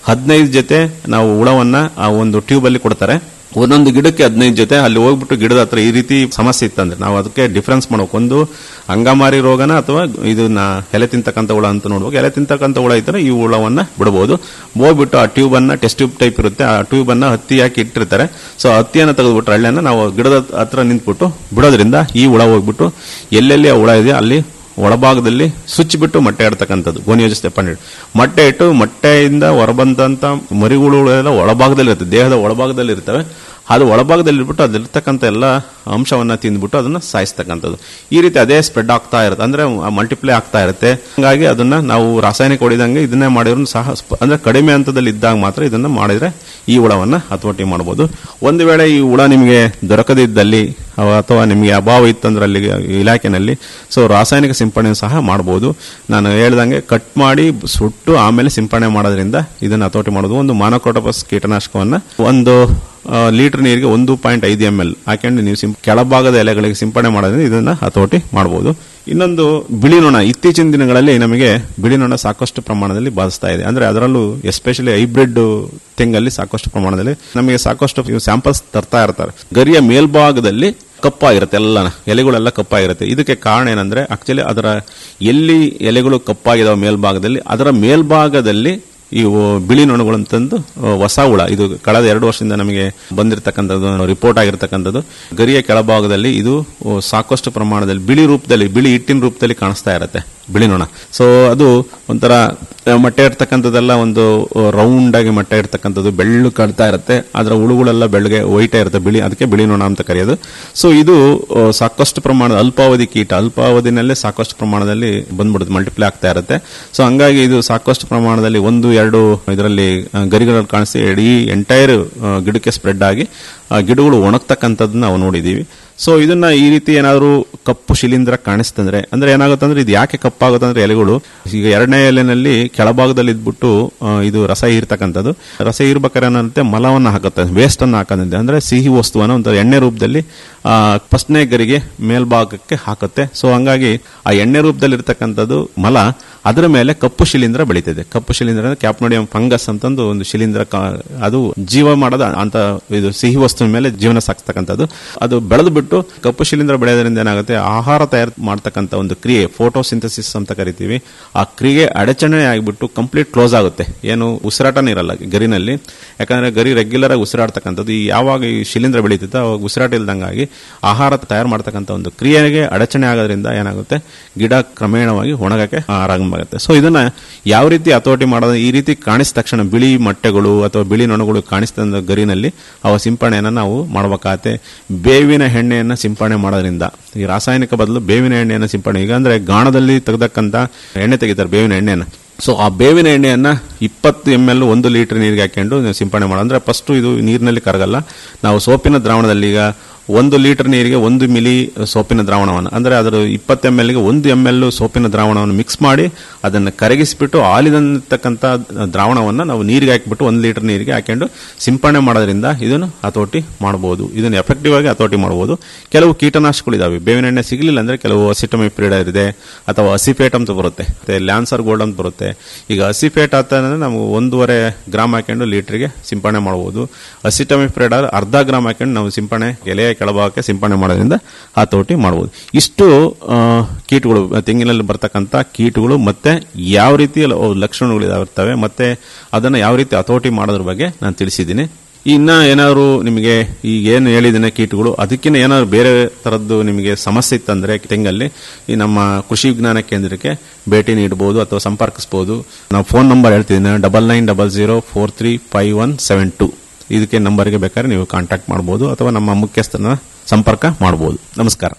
Speaker 13: ಹದಿನೈದು ಜೊತೆ ನಾವು ಹುಳವನ್ನ ಆ ಒಂದು ಟ್ಯೂಬ್ ಅಲ್ಲಿ ಕೊಡ್ತಾರೆ ಒಂದೊಂದು ಗಿಡಕ್ಕೆ ಹದಿನೈದು ಜೊತೆ ಅಲ್ಲಿ ಹೋಗ್ಬಿಟ್ಟು ಗಿಡದ ಹತ್ರ ಈ ರೀತಿ ಸಮಸ್ಯೆ ಇತ್ತಂದ್ರೆ ನಾವು ಅದಕ್ಕೆ ಡಿಫ್ರೆನ್ಸ್ ಮಾಡ್ಬೇಕು ಒಂದು ಅಂಗಮಾರಿ ರೋಗನ ಅಥವಾ ಇದನ್ನ ಎಲೆ ತಿಂತಕ್ಕಂಥ ಹುಳ ಅಂತ ನೋಡ್ಬೇಕು ಎಲೆ ತಿಂತಕ್ಕಂಥ ಹುಳ ಇದ್ದರೆ ಈ ಹುಳವನ್ನ ಬಿಡಬಹುದು ಹೋಗ್ಬಿಟ್ಟು ಆ ಟ್ಯೂಬ್ ಅನ್ನ ಟೆಸ್ಟ್ ಟ್ಯೂಬ್ ಟೈಪ್ ಇರುತ್ತೆ ಆ ಟ್ಯೂಬ್ ಅನ್ನ ಹತ್ತಿ ಹಾಕಿ ಇಟ್ಟಿರ್ತಾರೆ ಸೊ ಹತ್ತಿಯನ್ನು ತೆಗೆದುಬಿಟ್ಟು ಹಳ್ಳಿಯನ್ನ ನಾವು ಗಿಡದ ಹತ್ರ ನಿಂತ್ಬಿಟ್ಟು ಬಿಡೋದ್ರಿಂದ ಈ ಹುಳ ಹೋಗ್ಬಿಟ್ಟು ಎಲ್ಲೆಲ್ಲಿ ಆ ಹುಳ ಇದೆ ಅಲ್ಲಿ ಒಳಭಾಗದಲ್ಲಿ ಸುಚ್ಚಿಬಿಟ್ಟು ಮೊಟ್ಟೆ ಇಡ್ತಕ್ಕಂಥದ್ದು ಗೋನಿಯೋಜಿಸ್ತೆ ಪಂಡಿಟ್ ಮೊಟ್ಟೆ ಇಟ್ಟು ಮೊಟ್ಟೆಯಿಂದ ಹೊರಬಂದಂತ ಮರಿಗಳು ಎಲ್ಲ ಒಳಭಾಗದಲ್ಲಿ ಇರುತ್ತೆ ದೇಹದ ಒಳಭಾಗದಲ್ಲಿ ಇರ್ತವೆ ಅದು ಒಳಭಾಗದಲ್ಲಿ ಇಟ್ಬಿಟ್ಟು ಅದಿರ್ತಕ್ಕಂಥ ಎಲ್ಲ ಅಂಶವನ್ನ ತಿಂದ್ಬಿಟ್ಟು ಅದನ್ನ ಸಾಯಿಸ್ತಕ್ಕಂಥದ್ದು ಈ ರೀತಿ ಅದೇ ಸ್ಪ್ರೆಡ್ ಆಗ್ತಾ ಇರುತ್ತೆ ಅಂದ್ರೆ ಮಲ್ಟಿಪ್ಲೈ ಆಗ್ತಾ ಇರುತ್ತೆ ಹಾಗಾಗಿ ಅದನ್ನ ನಾವು ರಾಸಾಯನಿಕ ಹೊಡಿದಂಗೆ ಇದನ್ನೇ ಮಾಡಿದ್ರು ಸಹ ಸ್ಪ- ಅಂದ್ರೆ ಕಡಿಮೆ ಹಂತದಲ್ಲಿ ಇದ್ದಾಗ ಮಾತ್ರ ಇದನ್ನ ಮಾಡಿದ್ರೆ ಈ ಹುಳವನ್ನ ಹತೋಟಿ ಮಾಡಬಹುದು ಒಂದು ವೇಳೆ ಈ ಹುಳ ನಿಮಗೆ ದೊರಕದಿದ್ದಲ್ಲಿ ಅವ- ಅಥವಾ ನಿಮಗೆ ಅಭಾವ ಇತ್ತಂದ್ರೆ ಅಲ್ಲಿ ಇಲಾಖೆನಲ್ಲಿ ಸೊ ರಾಸಾಯನಿಕ ಸಿಂಪಡಣೆ ಸಹ ಮಾಡಬಹುದು ನಾನು ಹೇಳ್ದಂಗೆ ಕಟ್ ಮಾಡಿ ಸುಟ್ಟು ಆಮೇಲೆ ಸಿಂಪಡಣೆ ಮಾಡೋದ್ರಿಂದ ಇದನ್ನ ಹತೋಟಿ ಮಾಡೋದು ಒಂದು ಮಾನೋಕ್ರೋಟೋಪಸ್ ಕೀಟನಾಶಕವನ್ನ ಒಂದು ಆ, ಲೀಟರ್ ನೀರಿಗೆ ಒಂದು ಪಾಯಿಂಟ್ ಐದು ಎಂ ಎಲ್ ಹಾಕೊಂಡು ನೀವು ಸಿಂ ಕೆಳಭಾಗದ ಎಲೆಗಳಿಗೆ ಸಿಂಪಡಣೆ ಮಾಡೋದ್ರಿಂದ ಇದನ್ನ ಹತೋಟಿ ಮಾಡಬಹುದು ಇನ್ನೊಂದು ಬಿಳಿ ನೊಣ ಇತ್ತೀಚಿನ ದಿನಗಳಲ್ಲಿ ನಮಗೆ ಬಿಳಿ ನೊಣ ಸಾಕಷ್ಟು ಪ್ರಮಾಣದಲ್ಲಿ ಬಾಧಿಸ್ತಾ ಇದೆ ಅಂದ್ರೆ ಅದರಲ್ಲೂ ಎಸ್ಪೆಷಲಿ ಹೈಬ್ರಿಡ್ ತೆಂಗಲ್ಲಿ ಸಾಕಷ್ಟು ಪ್ರಮಾಣದಲ್ಲಿ ನಮಗೆ ಸಾಕಷ್ಟು ಸ್ಯಾಂಪಲ್ಸ್ ತರ್ತಾ ಇರ್ತಾರೆ ಗರಿಯ ಮೇಲ್ಭಾಗದಲ್ಲಿ ಕಪ್ಪಾಗಿರುತ್ತೆ ಎಲ್ಲನ ಎಲೆಗಳೆಲ್ಲ ಕಪ್ಪಾಗಿರುತ್ತೆ ಇದಕ್ಕೆ ಕಾರಣ ಏನಂದ್ರೆ ಆಕ್ಚುಲಿ ಅದರ ಎಲ್ಲಿ ಎಲೆಗಳು ಕಪ್ಪಾಗಿದಾವೆ ಮೇಲ್ಭಾಗದಲ್ಲಿ ಅದರ ಮೇಲ್ಭಾಗದಲ್ಲಿ ಇವು ಬಿಳಿ ನೊಣಗಳು ತಂದು ಆ, ಹೊಸ ಹುಳ ಇದು ಕಳೆದ ಎರಡು ವರ್ಷದಿಂದ ನಮಗೆ ಬಂದಿರತಕ್ಕಂಥದ್ದು ರಿಪೋರ್ಟ್ ಆಗಿರ್ತಕ್ಕಂಥದ್ದು ಗರಿಯ ಕೆಳಭಾಗದಲ್ಲಿ ಇದು ಆ, ಸಾಕಷ್ಟು ಪ್ರಮಾಣದಲ್ಲಿ ಬಿಳಿ ರೂಪದಲ್ಲಿ ಬಿಳಿ ಹಿಟ್ಟಿನ ರೂಪದಲ್ಲಿ ಕಾಣಿಸ್ತಾ ಇರುತ್ತೆ ಬಿಳಿ ನೊಣ ಸೊ ಅದು ಒಂಥರ ಆ, ಮೊಟ್ಟೆ ಇರ್ತಕ್ಕಂಥದ್ದೆಲ್ಲ ಒಂದು ರೌಂಡ್ ಆಗಿ ಮೊಟ್ಟೆ ಇರ್ತಕ್ಕಂಥದ್ದು ಬೆಳ್ಳು ಕಾಡ್ತಾ ಇರುತ್ತೆ ಅದರ ಹುಳುಗಳೆಲ್ಲ ಬೆಳ್ಳಗೆ ವೈಟೇ ಇರುತ್ತೆ ಬಿಳಿ ಅದಕ್ಕೆ ಬಿಳಿ ನೊಣ ಅಂತ ಕರೆಯೋದು ಸೊ ಇದು ಆ, ಸಾಕಷ್ಟು ಪ್ರಮಾಣದ ಅಲ್ಪಾವಧಿ ಕೀಟ ಅಲ್ಪಾವಧಿನಲ್ಲೇ ಸಾಕಷ್ಟು ಪ್ರಮಾಣದಲ್ಲಿ ಬಂದ್ಬಿಡುತ್ತೆ ಮಲ್ಟಿಪ್ಲೈ ಆಗ್ತಾ ಇರುತ್ತೆ ಸೊ ಹಂಗಾಗಿ ಇದು ಸಾಕಷ್ಟು ಪ್ರಮಾಣದಲ್ಲಿ ಒಂದು ಎರಡು ಇದರಲ್ಲಿ ಆ, ಗರಿಗಳಲ್ಲಿ ಕಾಣಿಸಿ ಇಡೀ ಎಂಟೈರ್ ಗಿಡಕ್ಕೆ ಸ್ಪ್ರೆಡ್ ಆಗಿ ಆ ಗಿಡಗಳು ಒಣಗ್ತಕ್ಕಂಥದ್ದನ್ನ ನಾವು ನೋಡಿದೀವಿ ಸೊ ಇದನ್ನ ಈ ರೀತಿ ಏನಾದರೂ ಕಪ್ಪು ಶಿಲೀಂಧ್ರ ಕಾಣಿಸ್ತಂದ್ರೆ ಅಂದ್ರೆ ಏನಾಗುತ್ತೆ ಅಂದ್ರೆ ಇದು ಯಾಕೆ ಕಪ್ಪಾಗುತ್ತೆ ಅಂದ್ರೆ ಎಲೆಗಳು ಈಗ ಎರಡನೇ ಎಲೆನಲ್ಲಿ ಕೆಳಭಾಗದಲ್ಲಿ ಇದ್ಬಿಟ್ಟು ಆ, ಇದು ರಸ ಹೀರ್ತಕ್ಕಂಥದ್ದು ರಸ ಹೀರ್ಬೇಕಾದ್ರೆ ಏನಾಗುತ್ತೆ ಮಲವನ್ನ ಹಾಕುತ್ತೆ ವೇಸ್ಟ್ ಅನ್ನ ಹಾಕೋದಂತೆ ಅಂದ್ರೆ ಸಿಹಿ ವಸ್ತುವನ್ನ ಒಂದು ಎಣ್ಣೆ ರೂಪದಲ್ಲಿ ಆ, ಫಸ್ಟ್ನೇ ಗರಿಗೆ ಮೇಲ್ಭಾಗಕ್ಕೆ ಹಾಕುತ್ತೆ ಸೊ ಹಂಗಾಗಿ ಆ ಎಣ್ಣೆ ರೂಪದಲ್ಲಿ ಇರ್ತಕ್ಕಂಥದ್ದು ಮಲ ಅದರ ಮೇಲೆ ಕಪ್ಪು ಶಿಲೀಂಧ್ರ ಬೆಳೀತದೆ ಕಪ್ಪು ಶಿಲೀಂಧ್ರ ಅಂದ್ರೆ ಕ್ಯಾಪ್ನೋಡಿಯಂ ಫಂಗಸ್ ಅಂತಂದು ಒಂದು ಶಿಲೀಂಧ್ರ ಕಾ- ಅದು ಜೀವ ಮಾಡೋದ ಅಂತ ಇದು ಸಿಹಿ ವಸ್ತುವಿನ ಮೇಲೆ ಜೀವನ ಸಾಕ್ತಕ್ಕಂಥದ್ದು ಅದು ಬೆಳೆದು ಬಿಟ್ಟು ಕಪ್ಪು ಶಿಲೀಂಧ್ರ ಬೆಳೆಯೋದ್ರಿಂದ ಏನಾಗುತ್ತೆ ಆಹಾರ ತಯಾರು ಮಾಡ್ತಕ್ಕಂಥ ಒಂದು ಕ್ರಿಯೆ ಫೋಟೋಸಿಂಥಸಿಸ್ ಅಂತ ಕರಿತೀವಿ ಆ ಕ್ರಿಯೆ ಅಡಚಣೆ ಆಗಿಬಿಟ್ಟು ಕಂಪ್ಲೀಟ್ ಕ್ಲೋಸ್ ಆಗುತ್ತೆ ಏನು ಉಸಿರಾಟನೇ ಇರಲ್ಲ ಗರಿನಲ್ಲಿ ಯಾಕಂದ್ರೆ ಗರಿ ರೆಗ್ಯುಲರ್ ಆಗಿ ಉಸಿರಾಡ್ತಕ್ಕಂಥದ್ದು ಈ ಯಾವಾಗ ಈ ಶಿಲೀಂಧ್ರ ಬೆಳೀತಿತ್ತು ಅವಾಗ ಉಸಿರಾಟ ಇಲ್ದಂಗಾಗಿ ಆಹಾರ ತಯಾರು ಮಾಡ್ತಕ್ಕಂಥ ಒಂದು ಕ್ರಿಯೆಗೆ ಅಡಚಣೆ ಆಗೋದ್ರಿಂದ ಏನಾಗುತ್ತೆ ಗಿಡ ಕ್ರಮೇಣವಾಗಿ ಒಣಗಕ್ಕೆ ಆರಂಭ ಆಗುತ್ತೆ ಸೊ ಇದನ್ನ ಯಾವ ರೀತಿ ಹತೋಟಿ ಮಾಡೋದು ಈ ರೀತಿ ಕಾಣಿಸಿದ ತಕ್ಷಣ ಬಿಳಿ ಮೊಟ್ಟೆಗಳು ಅಥವಾ ಬಿಳಿ ನೊಣಗಳು ಕಾಣಿಸಿದ ಗರಿನಲ್ಲಿ ಅವ ಸಿಂಪರಣೆಯನ್ನ ನಾವು ಮಾಡಬೇಕಾಗತ್ತೆ ಬೇವಿನ ಎಣ್ಣೆಯನ್ನ ಸಿಂಪರಣೆ ಮಾಡೋದ್ರಿಂದ ಈ ರಾಸಾಯನಿಕ ಬದಲು ಬೇವಿನ ಎಣ್ಣೆಯನ್ನ ಸಿಂಪರಣೆ ಈಗ ಅಂದ್ರೆ ಗಾಣದಲ್ಲಿ ತೆಗೆದಕ್ಕಂತ ಎಣ್ಣೆ ತೆಗಿತಾರೆ ಬೇವಿನ ಎಣ್ಣೆಯನ್ನ ಸೊ ಆ ಬೇವಿನ ಎಣ್ಣೆಯನ್ನ ಇಪ್ಪತ್ತು ಎಮ್ ಎಲ್ ಒಂದು ಲೀಟರ್ ನೀರಿಗೆ ಹಾಕೊಂಡು ನೀವು ಸಿಂಪರಣೆ ಮಾಡೋ ಅಂದ್ರೆ ಫಸ್ಟ್ ಇದು ನೀರಿನಲ್ಲಿ ಕರಗಲ್ಲ ನಾವು ಸೋಪಿನ ದ್ರಾವಣದಲ್ಲಿ ಈಗ ಒಂದು ಲೀಟರ್ ನೀರಿಗೆ ಒಂದು ಮಿಲಿ ಸೋಪಿನ ದ್ರಾವಣವನ್ನು ಅಂದ್ರೆ ಅದರ ಇಪ್ಪತ್ತು ಎಮ್ ಎಲ್ಗೆ ಒಂದು ಎಮ್ ಎಲ್ ಸೋಪಿನ ದ್ರಾವಣವನ್ನು ಮಿಕ್ಸ್ ಮಾಡಿ ಅದನ್ನು ಕರಗಿಸಿಬಿಟ್ಟು ಆಲಿದಂತಕ್ಕಂಥ ದ್ರಾವಣವನ್ನು ನಾವು ನೀರಿಗೆ ಹಾಕಿಬಿಟ್ಟು ಒಂದು ಲೀಟರ್ ನೀರಿಗೆ ಹಾಕೊಂಡು ಸಿಂಪರಣೆ ಮಾಡೋದ್ರಿಂದ ಇದನ್ನು ಹತೋಟಿ ಮಾಡಬಹುದು ಇದನ್ನು ಎಫೆಕ್ಟಿವ್ ಆಗಿ ಹತೋಟಿ ಮಾಡಬಹುದು ಕೆಲವು ಕೀಟನಾಶಕಗಳು ಇದಾವೆ ಬೇವಿನ ಎಣ್ಣೆ ಸಿಗಲಿಲ್ಲ ಅಂದ್ರೆ ಕೆಲವು ಅಸಿಟಮಿಪ್ರಿಡರ್ ಇದೆ ಅಥವಾ ಅಸಿಫೇಟ್ ಅಂತ ಬರುತ್ತೆ ಮತ್ತೆ ಲ್ಯಾನ್ಸರ್ ಗೋಲ್ಡ್ ಅಂತ ಬರುತ್ತೆ ಈಗ ಅಸಿಫೇಟ್ ಅಂತಂದ್ರೆ ನಾವು ಒಂದೂವರೆ ಗ್ರಾಮ್ ಹಾಕೊಂಡು ಲೀಟರ್ಗೆ ಸಿಂಪರಣೆ ಮಾಡಬಹುದು ಅಸಿಟಮಿಪ್ರಿಡರ್ ಅರ್ಧ ಗ್ರಾಮ್ ಹಾಕೊಂಡು ನಾವು ಸಿಂಪರಣೆ ಎಲೆಯ ಕೆಳಭಾಗಕ್ಕೆ ಸಿಂಪರಣೆ ಮಾಡೋದ್ರಿಂದ ಹತೋಟಿ ಮಾಡಬಹುದು ಇಷ್ಟು ಆ, ಕೀಟಗಳು ತೆಂಗಿನಲ್ಲಿ ಬರ್ತಕ್ಕಂಥ ಕೀಟಗಳು ಮತ್ತೆ ಯಾವ ರೀತಿ ಲಕ್ಷಣಗಳು ಇರ್ತವೆ ಮತ್ತೆ ಅದನ್ನ ಯಾವ ರೀತಿ ಹತೋಟಿ ಮಾಡೋದ್ರ ಬಗ್ಗೆ ನಾನು ತಿಳಿಸಿದ್ದೀನಿ ಇನ್ನ ಏನಾದ್ರು ನಿಮಗೆ ಈಗ ಏನು ಹೇಳಿದ್ದೇನೆ ಕೀಟಗಳು ಅದಕ್ಕಿಂತ ಏನಾದ್ರು ಬೇರೆ ತರದ್ದು ನಿಮಗೆ ಸಮಸ್ಯೆ ಇತ್ತಂದ್ರೆ ತೆಂಗಲ್ಲಿ ಈ ನಮ್ಮ ಕೃಷಿ ವಿಜ್ಞಾನ ಕೇಂದ್ರಕ್ಕೆ ಭೇಟಿ ನೀಡಬಹುದು ಅಥವಾ ಸಂಪರ್ಕಿಸಬಹುದು ನಾವು ಫೋನ್ ನಂಬರ್ ಹೇಳ್ತಿದ್ದೀನಿ double nine double zero four three five one seven two ಇದಕ್ಕೆ ನಂಬರ್ಗೆ ಬೇಕಾದ್ರೆ ನೀವು ಕಾಂಟ್ಯಾಕ್ಟ್ ಮಾಡಬಹುದು ಅಥವಾ ನಮ್ಮ ಮುಖ್ಯಸ್ಥನ ಸಂಪರ್ಕ ಮಾಡಬಹುದು ನಮಸ್ಕಾರ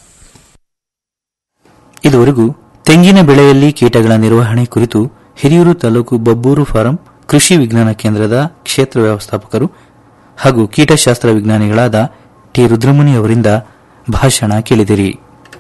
Speaker 3: ಇದುವರೆಗೂ ತೆಂಗಿನ ಬೆಳೆಯಲ್ಲಿ ಕೀಟಗಳ ನಿರ್ವಹಣೆ ಕುರಿತು ಹಿರಿಯೂರು ತಾಲೂಕು ಬಬ್ಬೂರು ಫಾರಂ ಕೃಷಿ ವಿಜ್ಞಾನ ಕೇಂದ್ರದ ಕ್ಷೇತ್ರ ವ್ಯವಸ್ಥಾಪಕರು ಹಾಗೂ ಕೀಟಶಾಸ್ತ್ರ ವಿಜ್ಞಾನಿಗಳಾದ ಟಿ ರುದ್ರಮುನಿ ಅವರಿಂದ ಭಾಷಣ ಕೇಳಿದಿರಿ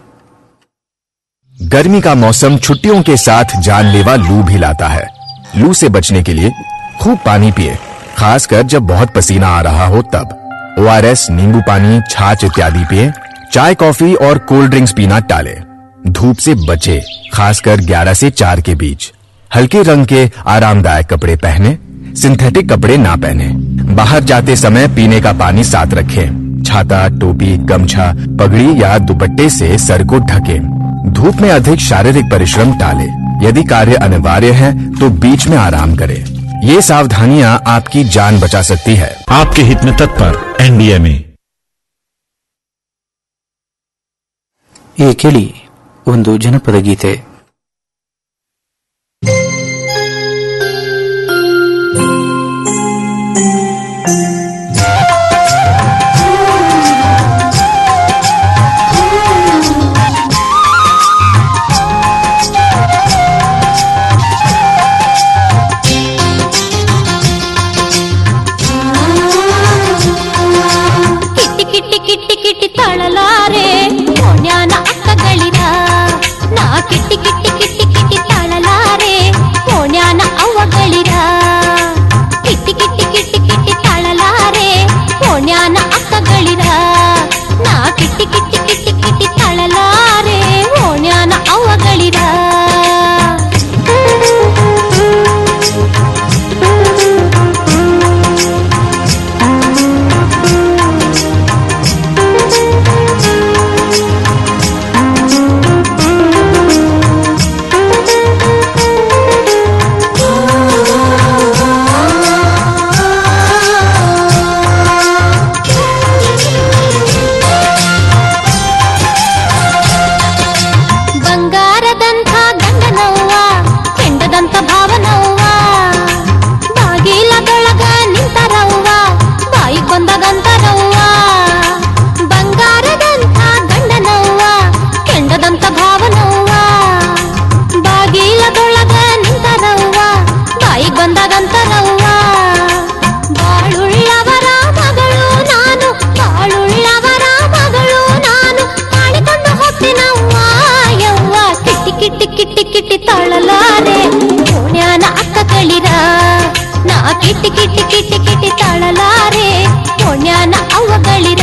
Speaker 14: गर्मी का मौसम छुट्टियों के साथ जानलेवा लू भी लाता है लू से बचने के लिए खूब पानी पिए खासकर जब बहुत पसीना आ रहा हो तब ओ नींबू पानी छाछ इत्यादि पिए चाय कॉफी और कोल्ड ड्रिंक्स पीना टाले धूप से बचे खासकर 11 से 4 के बीच हल्के रंग के आरामदायक कपड़े पहने सिंथेटिक कपड़े ना पहने बाहर जाते समय पीने का पानी साथ रखें छाता टोपी गमछा पगड़ी या दुपट्टे से सर को ढके धूप में अधिक शारीरिक परिश्रम टाले यदि कार्य अनिवार्य है तो बीच में आराम करें ये सावधानियां आपकी जान बचा सकती है
Speaker 15: आपके हित में तत्पर एनडीएमए
Speaker 3: ಈ ಕೇಳಿ ಒಂದು ಜನಪದ ಗೀತೆ
Speaker 16: ಕಿಟ್ಟಿ ಕಿಟ್ಟಿ ಕಿಟ್ಟಿ ಕಿಟ್ಟಿ ತಾಳಲಾರೆ ಕೋಣ್ಯಾನ ಅಕ್ಕಗಳಿರ ನಾ ಕಿಟ್ಟಿ ಕಿಟ್ಟಿ ಕಿಟ್ಟಿ ಕಿಟ್ಟಿ ತಾಳಲಾರೆ ಕೋಣ್ಯಾನ ಅವ್ವಗಳಿರ ಕಿಟ್ಟಿ ಕಿಟ್ಟಿ ಕಿಟ್ಟಿ ಕಿಟ್ಟಿ ತಾಳಲಾರೆ ಕೋಣ್ಯಾನ ಅಕ್ಕಗಳಿರ ನಾ ಕಿಟ್ಟಿ ಕಿಟ್ಟಿ ಕಿಟ್ಟಿ ಕಿಟ್ಟಿ ತಾಳಲಾರೆ ಕೋಣ್ಯಾನ ಅವ್ವಗಳಿರ ಬಂಗಾರದಂಥ ಗಂಡನವ್ವ ಕೆಂಡದಂತ ಭಾವನವ್ವ ಬಾಗಿಲದೊಳಗ ನಿಂತರವ್ವ ಬಾಯಿ ಕೊಂದಗಂತರವ್ವ ಬಂಗಾರದಂಥ ಗಂಡನವ್ವ ಕೆಂಡದಂತ ಭಾವನವ್ವ ಬಾಗಿಲದೊಳಗ ನಿಂತರವ್ವ ಬಾಯಿ ಬಂದಗಂತರವ್ವ ಬಾಳುಳ್ಳವರ ಮಗಳು ನಾನು ಬಾಳುಳ್ಳವರ ಮಗಳು ನಾನು ಮಾಡಿಕೊಂಡು ಹೋಗ್ತೀನವ್ವ ಯವ್ವ ಕಿಟ್ಟಿ ಕಿಟ್ಟಿ ಕಿಟ್ಟಿ ಕಿಟ್ಟಿ ತಾಳಲಾರೆ ಕೋಣ್ಯಾನ ಅಕ್ಕಗಳಿರ ನಾ ಕಿಟ್ಟಿ ಕಿಟ್ಟಿ ಕಿಟ್ಟಿ ಕಿಟ್ಟಿ ತಾಳಲಾರೆ ಕೋಣ್ಯಾನ ಅವ್ವಗಳಿರ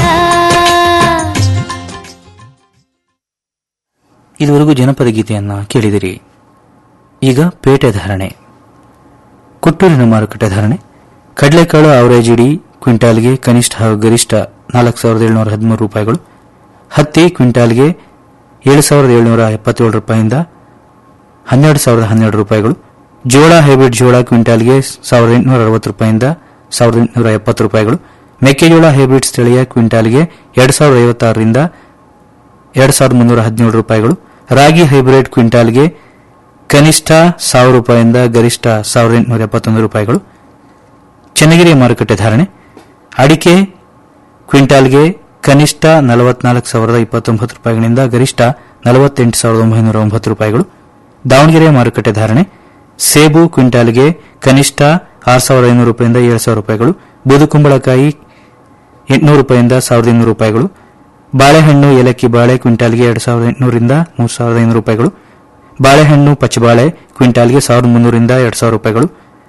Speaker 3: ಇದುವರೆಗೂ ಜನಪದ ಗೀತೆಯನ್ನ ಕೇಳಿದಿರಿ ಈಗ ಪೇಟೆ ಧಾರಣೆ ಕೊಟ್ಟೂರಿನ ಮಾರುಕಟ್ಟೆ ಧಾರಣೆ ಕಡಲೆಕಾಳು ಅವರೇಜ್ ಇಡಿ ಕ್ವಿಂಟಾಲ್ಗೆ ಕನಿಷ್ಠ ಹಾಗೂ ಗರಿಷ್ಠ ನಾಲ್ಕು ಸಾವಿರದ ಏಳುನೂರ ಹದಿಮೂರು ರೂಪಾಯಿಗಳು ಹತ್ತಿ ಕ್ವಿಂಟಾಲ್ಗೆ ಏಳು ಸಾವಿರದ ಏಳುನೂರ ಎಪ್ಪತ್ತೇಳು ರೂಪಾಯಿಯಿಂದ ಹನ್ನೆರಡು ಸಾವಿರದ ಹನ್ನೆರಡು ರೂಪಾಯಿಗಳು ಜೋಳ ಹೈಬ್ರಿಡ್ ಜೋಳ ಕ್ವಿಂಟಾಲ್ಗೆ ಸಾವಿರದ ಎಂಟುನೂರ ಅರವತ್ತು ರೂಪಾಯಿಯಿಂದ ಸಾವಿರದ ಎಂಟುನೂರ ಎಪ್ಪತ್ತು ರೂಪಾಯಿಗಳು ಮೆಕ್ಕೆಜೋಳ ಹೈಬ್ರಿಡ್ ಸ್ಥಳೀಯ ಕ್ವಿಂಟಾಲ್ಗೆ ಎರಡು ಸಾವಿರದ ಐವತ್ತಾರರಿಂದ ಎರಡು ಸಾವಿರದ ಮುನ್ನೂರ ಹದಿನೇಳು ರೂಪಾಯಿಗಳು ರಾಗಿ ಹೈಬ್ರಿಡ್ ಕ್ವಿಂಟಾಲ್ಗೆ ಕನಿಷ್ಠ ಸಾವಿರ ರೂಪಾಯಿಯಿಂದ ಗರಿಷ್ಠ ಸಾವಿರದ ಎಂಟುನೂರ ಎಪ್ಪತ್ತೊಂದು ರೂಪಾಯಿಗಳು ಚನ್ನಗಿರಿಯ ಮಾರುಕಟ್ಟೆ ಧಾರಣೆ ಅಡಿಕೆ ಕ್ವಿಂಟಾಲ್ಗೆ ಕನಿಷ್ಠ ನಲವತ್ನಾಲ್ಕು ಸಾವಿರದ ಇಪ್ಪತ್ತೊಂಬತ್ತು ರೂಪಾಯಿಗಳಿಂದ ಗರಿಷ್ಠ ನಲವತ್ತೆಂಟು ಸಾವಿರದ ಒಂಬೈನೂರ ಒಂಬತ್ತು ರೂಪಾಯಿಗಳು ದಾವಣಗೆರೆ ಮಾರುಕಟ್ಟೆ ಧಾರಣೆ ಸೇಬು ಕ್ವಿಂಟಾಲ್ಗೆ ಕನಿಷ್ಠ ಆರು ಸಾವಿರದ ಐನೂರು ರೂಪಾಯಿಂದ ಏಳು ಸಾವಿರ ರೂಪಾಯಿಗಳು ಬೂದುಕುಂಬಳಕಾಯಿ ಎಂಟುನೂರು ರೂಪಾಯಿಂದ ಸಾವಿರದ ಇನ್ನೂರು ರೂಪಾಯಿಗಳು ಬಾಳೆಹಣ್ಣು ಏಲಕ್ಕಿ ಬಾಳೆ ಕ್ವಿಂಟಾಲ್ಗೆ ಎರಡು ಸಾವಿರದ ಎಂಟುನೂರಿಂದ ಮೂರು ಸಾವಿರದ ಐನೂರು ರೂಪಾಯಿಗಳು ಬಾಳೆಹಣ್ಣು ಪಚ್ಚಬಾಳೆ ಕ್ವಿಂಟಾಲ್ಗೆ ಸಾವಿರದ ಮುನ್ನೂರಿಂದ ಎರಡು ಸಾವಿರ ರೂಪಾಯಿಗಳು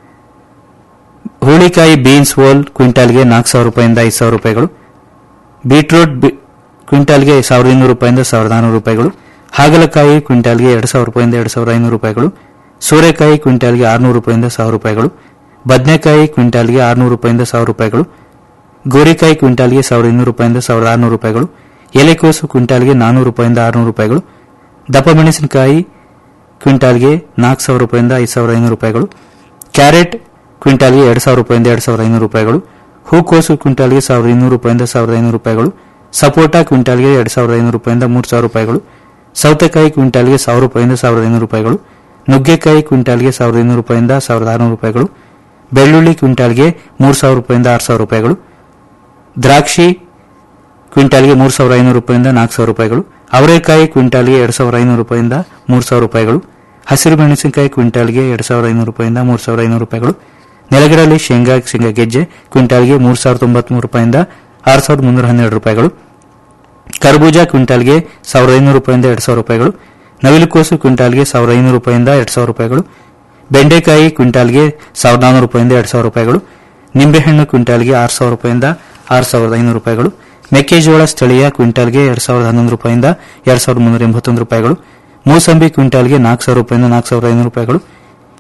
Speaker 3: ಹುಳಿಕಾಯಿ ಬೀನ್ಸ್ ಓಲ್ ಕ್ವಿಂಟಾಲ್ಗೆ ನಾಲ್ಕು ಸಾವಿರ ರೂಪಾಯಿಂದ ಐದು ಸಾವಿರ ರೂಪಾಯಿಗಳು ಬೀಟ್ರೂಟ್ ಬಿ- ಕ್ವಿಂಟಾಲ್ಗೆ ಸಾವಿರದ ಇನ್ನೂರು ರೂಪಾಯಿಂದ ಸಾವಿರದ ನಾನ್ನೂರು ರೂಪಾಯಿಗಳು ಹಾಗಲಕಾಯಿ ಕ್ವಿಂಟಾಲ್ಗೆ ಎರಡು ಸಾವಿರ ರೂಪಾಯಿಂದ ಎರಡು ಸಾವಿರದ ಐನೂರು ರೂಪಾಯಿಗಳು ಸೋರೆಕಾಯಿ ಕ್ವಿಂಟಾಲ್ಗೆ ಆರುನೂರು ರೂಪಾಯಿಂದ ಸಾವಿರ ರೂಪಾಯಿಗಳು ಬದನೆಕಾಯಿ ಕ್ವಿಂಟಾಲ್ಗೆ ಆರುನೂರು ರೂಪಾಯಿಂದ ಸಾವಿರ ರೂಪಾಯಿಗಳು ಗೋರಿಕಾಯಿ ಕ್ವಿಂಟಾಲ್ಗೆ ಸಾವಿರದ ಇನ್ನೂರು ರೂಪಾಯಿಂದ ಸಾವಿರದ ಆರುನೂರು ರೂಪಾಯಿಗಳು ಎಲೆಕೋಸು ಕ್ವಿಂಟಾಲ್ಗೆ ನಾನ್ನೂರು ರೂಪಾಯಿಂದ ಆರುನೂರು ರೂಪಾಯಿಗಳು ದಪ್ಪ ಮೆಣಸಿನಕಾಯಿ ಕ್ವಿಂಟಾಲ್ಗೆ ನಾಲ್ಕು ಸಾವಿರ ರೂಪಾಯಿಂದ ಐದು ಸಾವಿರದ ಐನೂರು ರೂಪಾಯಿಗಳು ಕ್ಯಾರೆಟ್ ಕ್ವಿಂಟಾಲ್ಗೆ ಎರಡು ಸಾವಿರ ರೂಪಾಯಿಂದ ಎರಡು ಸಾವಿರದ ಐನೂರು ರೂಪಾಯಿಗಳು ಹೂಕೋಸು ಕ್ವಿಂಟಾಲ್ಗೆ ಸಾವಿರದ ಇನ್ನೂರು ರೂಪಾಯಿಂದ ಸಾವಿರದ ಐನೂರು ರೂಪಾಯಿಗಳು ಸಪೋಟಾ ಕ್ವಿಂಟಾಲ್ಗೆ ಎರಡು ಸಾವಿರದ ಐನೂರು ರೂಪಾಯಿಂದ ಮೂರು ಸಾವಿರ ರೂಪಾಯಿಗಳು ಸೌತೆಕಾಯಿ ಕ್ವಿಂಟಾಲ್ಗೆ ಸಾವಿರ ರೂಪಾಯಿಂದ ಸಾವಿರದ ಐನೂರು ರೂಪಾಯಿಗಳು ನುಗ್ಗೆಕಾಯಿ ಕ್ವಿಂಟಾಲ್ಗೆ ಸಾವಿರದ ಐನೂರು ರೂಪಾಯಿಂದ ಸಾವಿರದ ಆರುನೂರು ರೂಪಾಯಿಗಳು ಬೆಳ್ಳುಳ್ಳಿ ಕ್ವಿಂಟಾಲ್ಗೆ ಮೂರು ಸಾವಿರ ರೂಪಾಯಿಂದ ಆರು ಸಾವಿರ ರೂಪಾಯಿಗಳು ದ್ರಾಕ್ಷಿ ಕ್ವಿಂಟಾಲ್ಗೆ ಮೂರು ಸಾವಿರ ಐನೂರು ರೂಪಾಯಿಂದ ನಾಲ್ಕು ಸಾವಿರ ರೂಪಾಯಿಗಳು ಅವರೆಕಾಯಿ ಕ್ವಿಂಟಾಲ್ಗೆ ಎರಡು ಸಾವಿರ ಐನೂರು ರೂಪಾಯಿಂದ ಮೂರು ಸಾವಿರ ರೂಪಾಯಿಗಳು ಹಸಿರು ಮೆಣಸಿನಕಾಯಿ ಕ್ವಿಂಟಾಲ್ಗೆ ಎರಡು ಸಾವಿರದ ಐನೂರು ರೂಪಾಯಿಂದ ಮೂರು ಸಾವಿರದ ಐನೂರು ರೂಪಾಯಿಗಳು ನೆಲಗಡಲೆ ಶೇಂಗಾ ಶೇಂಗಾ ಗೆಜ್ಜೆ ಕ್ವಿಂಟಾಲ್ಗೆ ಮೂರು ಸಾವಿರದ ತೊಂಬತ್ಮೂರು ರೂಪಾಯಿಂದ ಆರು ಸಾವಿರದ ಮುನ್ನೂರ ಹನ್ನೆರಡು ರೂಪಾಯಿಗಳು ಕರ್ಬೂಜ ಕ್ವಿಂಟಾಲ್ಗೆ ಸಾವಿರದ ಐನೂರು ರೂಪಾಯಿಂದ ಎರಡು ಸಾವಿರ ರೂಪಾಯಿಗಳು ನವಿಲುಕೋಸು ಕ್ವಿಂಟಾಲ್ಗೆ ಸಾವಿರದ ಐನೂರು ರೂಪಾಯಿಂದ ಎರಡು ಸಾವಿರ ರೂಪಾಯಿಗಳು ಬೆಂಡೆಕಾಯಿ ಕ್ವಿಂಟಾಲ್ಗೆ ಸಾವಿರದ ನಾನ್ನೂರು ರೂಪಾಯಿಂದ ಎರಡು ಸಾವಿರ ರೂಪಾಯಿಗಳು ನಿಂಬೆಹಣ್ಣು ಕ್ವಿಂಟಾಲ್ಗೆ ಆರು ಸಾವಿರ ರೂಪಾಯಿಂದ ಆರು ಸಾವಿರದ ಐನೂರು ರೂಪಾಯಿಗಳು ಮೆಕ್ಕೆಜೋಳ ಸ್ಥಳೀಯ ಕ್ವಿಂಟಾಲ್ಗೆ ಎರಡು ಸಾವಿರದ ಹನ್ನೊಂದು ರೂಪಾಯಿಂದ ಎರಡು ಸಾವಿರದ ಮುನ್ನೂರ ಎಂಬತ್ತೊಂದು ರೂಪಾಯಿಗಳು ಮೂಸಂಬಿ ಕ್ವಿಂಟಾಲ್ಗೆ ನಾಲ್ಕು ಸಾವಿರ ರೂಪಾಯಿಂದ ನಾಲ್ಕು ಸಾವಿರದ ಐನೂರು ರೂಪಾಯಿಗಳು